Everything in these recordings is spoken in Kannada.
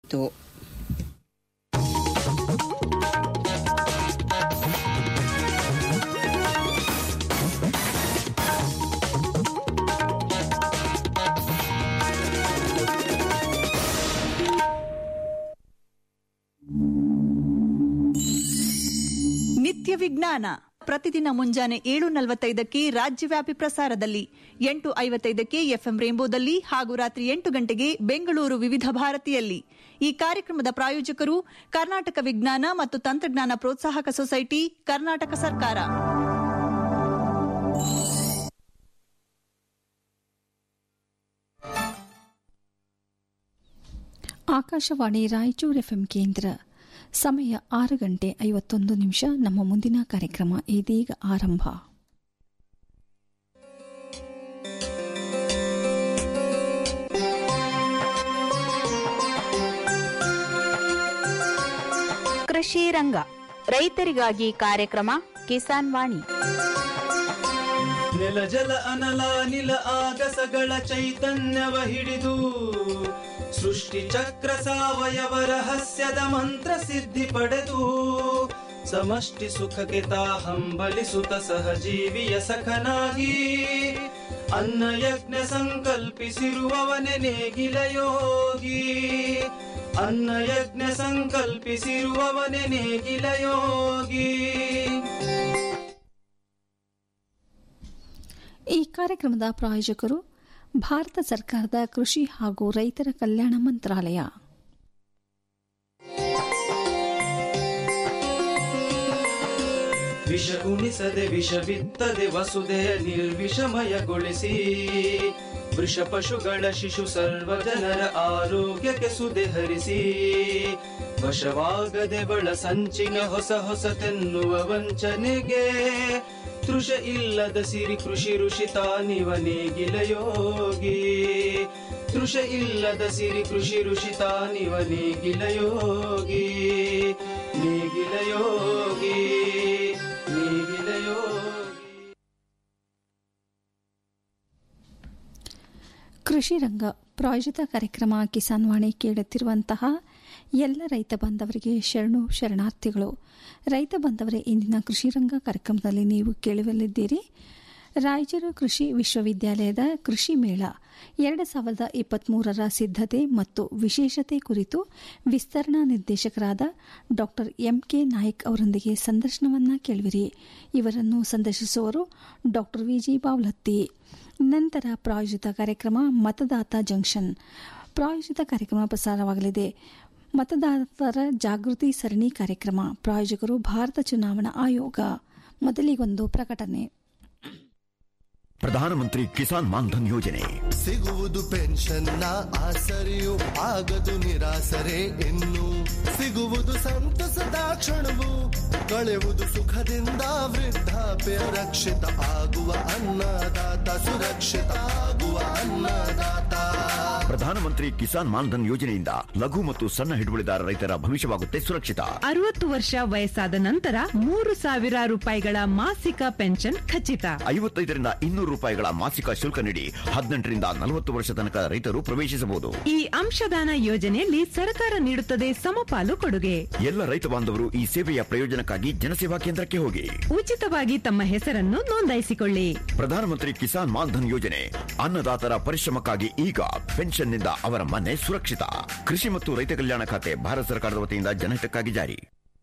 ಪ್ರಸಾರವಾಯಿತು ನಿತ್ಯ ವಿಜ್ಞಾನ ಪ್ರತಿದಿನ ಮುಂಜಾನೆ ಏಳು ನಲವತ್ತೈದಕ್ಕೆ ರಾಜ್ಯವ್ಯಾಪಿ ಪ್ರಸಾರದಲ್ಲಿ ಎಂಟು ಐವತ್ತೈದಕ್ಕೆ ಎಫ್ಎಂ ರೇಂಬೋದಲ್ಲಿ ಹಾಗೂ ರಾತ್ರಿ ಎಂಟು ಗಂಟೆಗೆ ಬೆಂಗಳೂರು ವಿವಿಧ ಭಾರತಿಯಲ್ಲಿ ಈ ಕಾರ್ಯಕ್ರಮದ ಪ್ರಾಯೋಜಕರು ಕರ್ನಾಟಕ ವಿಜ್ಞಾನ ಮತ್ತು ತಂತ್ರಜ್ಞಾನ ಪ್ರೋತ್ಸಾಹಕ ಸೊಸೈಟಿ ಕರ್ನಾಟಕ ಸರ್ಕಾರ ಆಕಾಶವಾಣಿ ರಾಯಚೂರು ಎಫ್ಎಂ ಕೇಂದ್ರ ಸಮಯ ಆರು ಗಂಟೆ ಐವತ್ತೊಂದು ನಿಮಿಷ ನಮ್ಮ ಮುಂದಿನ ಕಾರ್ಯಕ್ರಮ ಇದೀಗ ಆರಂಭ ಕೃಷಿ ರಂಗ ರೈತರಿಗಾಗಿ ಕಾರ್ಯಕ್ರಮ ಕಿಸಾನ್ ವಾಣಿ ನೆಲ ಜಲ ಅನಲ ನಿಲ ಆಗಸಗಳ ಚೈತನ್ಯವ ಹಿಡಿದು ಸೃಷ್ಟಿ ಚಕ್ರ ಸಾವಯವ ರಹಸ್ಯದ ಮಂತ್ರ ಸಿದ್ಧಿ ಪಡೆದು ಸಮಷ್ಟಿ ಸುಖಕ್ಕೆ ತಾ ಹಂಬಲಿಸುತ್ತ ಸಹಜೀವಿಯ ಸಖನಾಗಿ ಅನ್ನ ಯಜ್ಞ ಸಂಕಲ್ಪಿಸಿರುವವನೆ ನೇಗಿಲ ಯೋಗಿ ಅನ್ನ ಯಜ್ಞ ಸಂಕಲ್ಪಿಸಿರುವವನೆ ನೇಗಿಲ ಯೋಗಿ ಈ ಕಾರ್ಯಕ್ರಮದ ಪ್ರಾಯೋಜಕರು ಭಾರತ ಸರ್ಕಾರದ ಕೃಷಿ ಹಾಗೂ ರೈತರ ಕಲ್ಯಾಣ ಮಂತ್ರಾಲಯ ವಿಷ ಉಣಿಸದೆ ವಿಷ ಬಿತ್ತದೆ ವಸುದೆಯ ನಿರ್ವಿಷಮಯಗೊಳಿಸಿ ವೃಷ ಪಶುಗಳ ಶಿಶು ಸರ್ವ ಜನರ ಆರೋಗ್ಯಕ್ಕೆ ಸುದೆ ಹರಿಸಿ ವಶವಾಗದೆ ಬಳ ಸಂಚಿನ ಹೊಸ ಹೊಸತೆನ್ನುವ ವಂಚನೆಗೆ ತೃಷ ಇಲ್ಲದ ಸಿರಿ ಕೃಷಿ ಋಷಿ ತಾನಿವ ನೇಗಿಲ ಯೋಗಿ ತೃಷ ಇಲ್ಲದ ಸಿರಿ ಕೃಷಿ ಋಷಿ ತಾನಿವ ನೇಗಿಲ ಯೋಗಿ ನೇಗಿಲ ಯೋಗಿ ನೇಗಿಲ ಯೋಗಿ ಕೃಷಿ ರಂಗ ಪ್ರಾಯೋಜಿತ ಕಾರ್ಯಕ್ರಮ ಕಿಸಾನ್ ವಾಣಿ ಕೇಳುತ್ತಿರುವಂತಹ ಎಲ್ಲ ರೈತ ಬಾಂಧವರಿಗೆ ಶರಣು ಶರಣಾರ್ಥಿಗಳು ರೈತ ಬಾಂಧವರೇ ಇಂದಿನ ಕೃಷಿ ರಂಗ ಕಾರ್ಯಕ್ರಮದಲ್ಲಿ ನೀವು ಕೇಳಲಿದ್ದೀರಿ ರಾಯಚೂರು ಕೃಷಿ ವಿಶ್ವವಿದ್ಯಾಲಯದ ಕೃಷಿ ಮೇಳ ಎರಡು ಸಾವಿರದ ಇಪ್ಪತ್ಮೂರರ ಸಿದ್ಧತೆ ಮತ್ತು ವಿಶೇಷತೆ ಕುರಿತು ವಿಸ್ತರಣಾ ನಿರ್ದೇಶಕರಾದ ಡಾ ಎಂಕೆ ನಾಯ್ಕ್ ಅವರೊಂದಿಗೆ ಸಂದರ್ಶನವನ್ನ ಕೇಳುವಿರಿ ಇವರನ್ನು ಸಂದರ್ಶಿಸುವರು ಡಾ ವಿಜಿ ಬಾವ್ಲತ್ತಿ ನಂತರ ಪ್ರಾಯೋಜಿತ ಕಾರ್ಯಕ್ರಮ ಮತದಾತ ಜಂಕ್ಷನ್ ಪ್ರಾಯೋಜಿತ ಕಾರ್ಯಕ್ರಮ ಪ್ರಸಾರವಾಗಲಿದೆ ಮತದಾತರ ಜಾಗೃತಿ ಸರಣಿ ಕಾರ್ಯಕ್ರಮ ಪ್ರಾಯೋಜಕರು ಭಾರತ ಚುನಾವಣಾ ಆಯೋಗ ಮೊದಲಿಗೊಂದು ಪ್ರಕಟಣೆ ಪ್ರಧಾನಮಂತ್ರಿ ಕಿಸಾನ್ ಮಾನ್ಧನ್ ಯೋಜನೆ ಸಿಗುವುದು ಪೆನ್ಷನ್ನ ಆಸರೆಯು ಆಗದು ನಿರಾಸರೆ ಇನ್ನು ಸಿಗುವುದು ಸಂತಸದ ಕ್ಷಣವು ಕಳೆಯುವುದು ಸುಖದಿಂದ ವೃದ್ಧಾಪ್ಯ ರಕ್ಷಿತ ಆಗುವ ಅನ್ನದಾತ ಸುರಕ್ಷಿತ ಆಗುವ ಅನ್ನದಾತ ಪ್ರಧಾನಮಂತ್ರಿ ಕಿಸಾನ್ ಮಾನ್ಧನ್ ಯೋಜನೆಯಿಂದ ಲಘು ಮತ್ತು ಸಣ್ಣ ಹಿಡುವಳಿದಾರ ರೈತರ ಭವಿಷ್ಯವಾಗುತ್ತೆ ಸುರಕ್ಷಿತ ಅರವತ್ತು ವರ್ಷ ವಯಸ್ಸಾದ ನಂತರ ಮೂರು ಸಾವಿರ ರೂಪಾಯಿಗಳ ಮಾಸಿಕ ಪೆನ್ಷನ್ ಖಚಿತ ಐವತ್ತೈದರಿಂದ ಇನ್ನೂರು ರೂಪಾಯಿಗಳ ಮಾಸಿಕ ಶುಲ್ಕ ನೀಡಿ ಹದಿನೆಂಟರಿಂದ ನಲವತ್ತು ವರ್ಷ ತನಕ ರೈತರು ಪ್ರವೇಶಿಸಬಹುದು ಈ ಅಂಶದಾನ ಯೋಜನೆಯಲ್ಲಿ ಸರ್ಕಾರ ನೀಡುತ್ತದೆ ಸಮಪಾಲು ಕೊಡುಗೆ ಎಲ್ಲ ರೈತ ಬಾಂಧವರು ಈ ಸೇವೆಯ ಪ್ರಯೋಜನಕ್ಕಾಗಿ ಜನಸೇವಾ ಕೇಂದ್ರಕ್ಕೆ ಹೋಗಿ ಉಚಿತವಾಗಿ ತಮ್ಮ ಹೆಸರನ್ನು ನೋಂದಾಯಿಸಿಕೊಳ್ಳಿ ಪ್ರಧಾನಮಂತ್ರಿ ಕಿಸಾನ್ ಮಾನ್ಧನ್ ಯೋಜನೆ ಅನ್ನದಾತರ ಪರಿಶ್ರಮಕ್ಕಾಗಿ ಈಗ ಪೆನ್ಷನ್ನಿಂದ ಅವರ ಮನೆ ಸುರಕ್ಷಿತ ಕೃಷಿ ಮತ್ತು ರೈತ ಕಲ್ಯಾಣ ಖಾತೆ ಭಾರತ ಸರ್ಕಾರದ ವತಿಯಿಂದ ಜನಹಿತಕ್ಕಾಗಿ ಜಾರಿ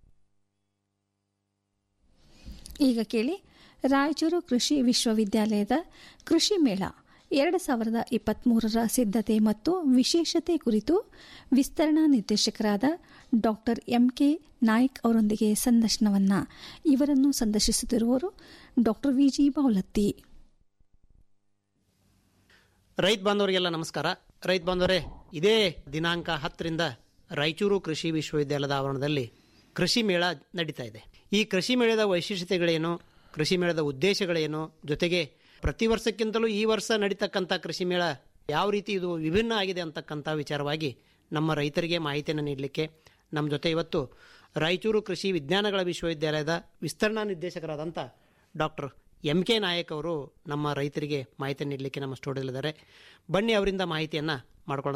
ಈಗ ಕೇಳಿ ರಾಯಚೂರು ಕೃಷಿ ವಿಶ್ವವಿದ್ಯಾಲಯದ ಕೃಷಿ ಮೇಳ ಎರಡು ಸಾವಿರದ ಇಪ್ಪತ್ಮೂರರ ಸಿದ್ಧತೆ ಮತ್ತು ವಿಶೇಷತೆ ಕುರಿತು ವಿಸ್ತರಣಾ ನಿರ್ದೇಶಕರಾದ ಡಾಕ್ಟರ್ ಎಂಕೆ ನಾಯ್ಕ್ ಅವರೊಂದಿಗೆ ಸಂದರ್ಶನವನ್ನ ಇವರನ್ನು ಸಂದರ್ಶಿಸುತ್ತಿರುವವರು ಡಾಕ್ಟರ್ ವಿಜಿ ಬಾವಲತ್ತಿ ರೈತ ಬಾಂಧವರಿಗೆಲ್ಲ ನಮಸ್ಕಾರ ರೈತ ಬಾಂಧವರೇ ಇದೇ ದಿನಾಂಕ ಹತ್ತರಿಂದ ರಾಯಚೂರು ಕೃಷಿ ವಿಶ್ವವಿದ್ಯಾಲಯದ ಆವರಣದಲ್ಲಿ ಕೃಷಿ ಮೇಳ ನಡೀತಾ ಇದೆ ಈ ಕೃಷಿ ಮೇಳದ ವೈಶಿಷ್ಟ್ಯತೆಗಳೇನು ಕೃಷಿ ಮೇಳದ ಉದ್ದೇಶಗಳೇನು ಜೊತೆಗೆ ಪ್ರತಿ ವರ್ಷಕ್ಕಿಂತಲೂ ಈ ವರ್ಷ ನಡೀತಕ್ಕಂಥ ಕೃಷಿ ಮೇಳ ಯಾವ ರೀತಿ ಇದು ವಿಭಿನ್ನ ಆಗಿದೆ ಅಂತಕ್ಕಂಥ ವಿಚಾರವಾಗಿ ನಮ್ಮ ರೈತರಿಗೆ ಮಾಹಿತಿಯನ್ನು ನೀಡಲಿಕ್ಕೆ ನಮ್ಮ ಜೊತೆ ಇವತ್ತು ರಾಯಚೂರು ಕೃಷಿ ವಿಜ್ಞಾನಗಳ ವಿಶ್ವವಿದ್ಯಾಲಯದ ವಿಸ್ತರಣಾ ನಿರ್ದೇಶಕರಾದಂಥ ಡಾಕ್ಟರ್ ಎಂ ಕೆ ನಾಯಕ್ ಅವರು ನಮ್ಮ ರೈತರಿಗೆ ಮಾಹಿತಿ ನೀಡಲಿಕ್ಕೆ ನಮ್ಮ ಸ್ಟುಡಿಯೋದಲ್ಲಿದ್ದಾರೆ ಬನ್ನಿ ಅವರಿಂದ ಮಾಹಿತಿಯನ್ನು ಮಾಡ್ಕೊಳ್ಳೋಂಥ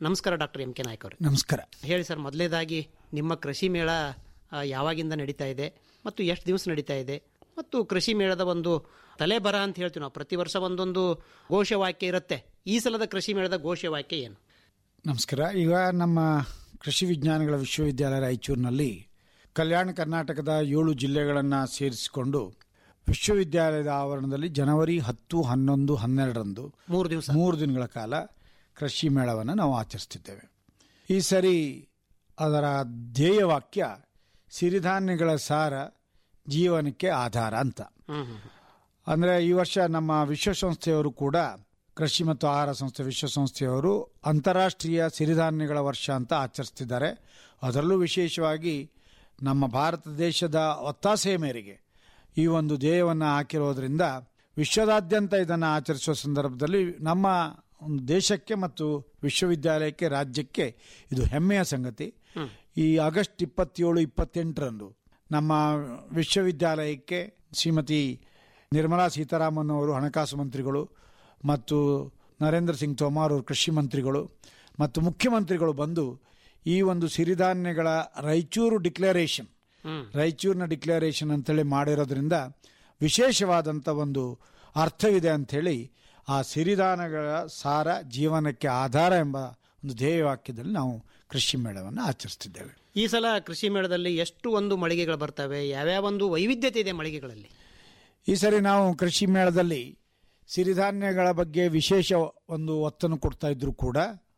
ನಮಸ್ಕಾರ ಡಾಕ್ಟರ್ ಎಂ ಕೆ ನಾಯ್ಕ ಅವರು ನಮಸ್ಕಾರ ಹೇಳಿ ಸರ್ ಮೊದಲೇದಾಗಿ ನಿಮ್ಮ ಕೃಷಿ ಮೇಳ ಆ, ಯಾವಾಗಿಂದ ನಡೀತಾ ಇದೆ ಮತ್ತು ಎಷ್ಟು ದಿವಸ ನಡೀತಾ ಇದೆ ಮತ್ತು ಕೃಷಿ ಮೇಳದ ಒಂದು ತಲೆ ಬರ ಅಂತ ಹೇಳ್ತೀವಿ ನಾವು ಪ್ರತಿ ವರ್ಷ ಒಂದೊಂದು ಘೋಷವಾಕ್ಯ ಇರುತ್ತೆ ಈ ಸಲದ ಕೃಷಿ ಮೇಳದ ಘೋಷವಾಕ್ಯ ಏನು ನಮಸ್ಕಾರ ಈಗ ನಮ್ಮ ಕೃಷಿ ವಿಜ್ಞಾನಗಳ ವಿಶ್ವವಿದ್ಯಾಲಯ ರಾಯಚೂರಿನಲ್ಲಿ ಕಲ್ಯಾಣ ಕರ್ನಾಟಕದ ಏಳು ಜಿಲ್ಲೆಗಳನ್ನು ಸೇರಿಸಿಕೊಂಡು ವಿಶ್ವವಿದ್ಯಾಲಯದ ಆವರಣದಲ್ಲಿ ಜನವರಿ ಹತ್ತು ಹನ್ನೊಂದು ಹನ್ನೆರಡರಂದು ಮೂರು ದಿವಸ ಮೂರು ದಿನಗಳ ಕಾಲ ಕೃಷಿ ಮೇಳವನ್ನು ನಾವು ಆಚರಿಸ್ತಿದ್ದೇವೆ ಈ ಸರಿ ಅದರ ಧ್ಯೇಯವಾಕ್ಯ ಸಿರಿಧಾನ್ಯಗಳ ಸಾರ ಜೀವನಕ್ಕೆ ಆಧಾರ ಅಂತ ಹ್ಮ್ ಹ್ಮ್ ಅಂದರೆ ಈ ವರ್ಷ ನಮ್ಮ ವಿಶ್ವಸಂಸ್ಥೆಯವರು ಕೂಡ ಕೃಷಿ ಮತ್ತು ಆಹಾರ ಸಂಸ್ಥೆ ವಿಶ್ವಸಂಸ್ಥೆಯವರು ಅಂತಾರಾಷ್ಟ್ರೀಯ ಸಿರಿಧಾನ್ಯಗಳ ವರ್ಷ ಅಂತ ಆಚರಿಸ್ತಿದ್ದಾರೆ ಅದರಲ್ಲೂ ವಿಶೇಷವಾಗಿ ನಮ್ಮ ಭಾರತ ದೇಶದ ಒತ್ತಾಸೆಯ ಮೇರೆಗೆ ಈ ಒಂದು ಧ್ಯೇಯವನ್ನು ಹಾಕಿರೋದ್ರಿಂದ ವಿಶ್ವದಾದ್ಯಂತ ಇದನ್ನು ಆಚರಿಸುವ ಸಂದರ್ಭದಲ್ಲಿ ನಮ್ಮ ಒಂದು ದೇಶಕ್ಕೆ ಮತ್ತು ವಿಶ್ವವಿದ್ಯಾಲಯಕ್ಕೆ ರಾಜ್ಯಕ್ಕೆ ಇದು ಹೆಮ್ಮೆಯ ಸಂಗತಿ ಈ ಆಗಸ್ಟ್ ಇಪ್ಪತ್ತೇಳು ಇಪ್ಪತ್ತೆಂಟರಂದು ನಮ್ಮ ವಿಶ್ವವಿದ್ಯಾಲಯಕ್ಕೆ ಶ್ರೀಮತಿ ನಿರ್ಮಲಾ ಸೀತಾರಾಮನ್ ಅವರು ಹಣಕಾಸು ಮಂತ್ರಿಗಳು ಮತ್ತು ನರೇಂದ್ರ ಸಿಂಗ್ ತೋಮಾರ್ ಅವರು ಕೃಷಿ ಮಂತ್ರಿಗಳು ಮತ್ತು ಮುಖ್ಯಮಂತ್ರಿಗಳು ಬಂದು ಈ ಒಂದು ಸಿರಿಧಾನ್ಯಗಳ ರಾಯಚೂರು ಡಿಕ್ಲರೇಷನ್ ರಾಯಚೂರಿನ ಡಿಕ್ಲರೇಷನ್ ಅಂತೇಳಿ ಮಾಡಿರೋದ್ರಿಂದ ವಿಶೇಷವಾದಂಥ ಒಂದು ಅರ್ಥವಿದೆ ಅಂಥೇಳಿ ಆ ಸಿರಿಧಾನ್ಯಗಳ ಸಾರ ಜೀವನಕ್ಕೆ ಆಧಾರ ಎಂಬ ಒಂದು ಧ್ಯೇಯವಾಕ್ಯದಲ್ಲಿ ನಾವು ಕೃಷಿ ಮೇಳವನ್ನು ಆಚರಿಸ್ತಿದ್ದೇವೆ ಈ ಸಲ ಕೃಷಿ ಮೇಳದಲ್ಲಿ ಎಷ್ಟು ಒಂದು ಮಳಿಗೆಗಳು ಬರ್ತವೆ ಯಾವ್ಯಾವ ಒಂದು ವೈವಿಧ್ಯತೆ ಇದೆ ಮಳಿಗೆಗಳಲ್ಲಿ ಈ ಸರಿ ನಾವು ಕೃಷಿ ಮೇಳದಲ್ಲಿ ಸಿರಿಧಾನ್ಯಗಳ ಬಗ್ಗೆ ವಿಶೇಷ ಒಂದು ಒತ್ತನ್ನು ಕೊಡ್ತಾ ಇದ್ರು ಕೂಡ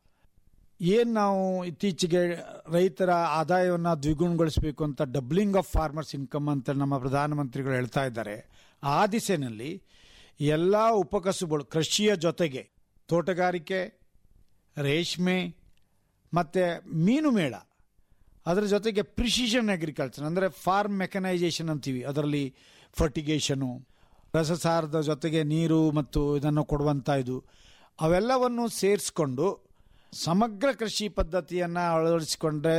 ಏನು ನಾವು ಇತ್ತೀಚೆಗೆ ರೈತರ ಆದಾಯವನ್ನು ದ್ವಿಗುಣಗೊಳಿಸಬೇಕು ಅಂತ ಡಬ್ಲಿಂಗ್ ಆಫ್ ಫಾರ್ಮರ್ಸ್ ಇನ್ಕಮ್ ಅಂತ ನಮ್ಮ ಪ್ರಧಾನಮಂತ್ರಿಗಳು ಹೇಳ್ತಾ ಇದ್ದಾರೆ ಆ ದಿಸೆಯಲ್ಲಿ ಎಲ್ಲ ಉಪಕಸುಗಳು ಕೃಷಿಯ ಜೊತೆಗೆ ತೋಟಗಾರಿಕೆ ರೇಷ್ಮೆ ಮತ್ತು ಮೀನು ಮೇಳ ಅದರ ಜೊತೆಗೆ ಪ್ರಿಸಿಷನ್ ಅಗ್ರಿಕಲ್ಚರ್ ಅಂದರೆ ಫಾರ್ಮ್ ಮೆಕನೈಸೇಷನ್ ಅಂತೀವಿ ಅದರಲ್ಲಿ ಫರ್ಟಿಗೇಷನು ರಸಸಾರದ ಜೊತೆಗೆ ನೀರು ಮತ್ತು ಇದನ್ನು ಕೊಡುವಂಥ ಇದು ಅವೆಲ್ಲವನ್ನು ಸೇರಿಸ್ಕೊಂಡು ಸಮಗ್ರ ಕೃಷಿ ಪದ್ಧತಿಯನ್ನು ಅಳವಡಿಸಿಕೊಂಡ್ರೆ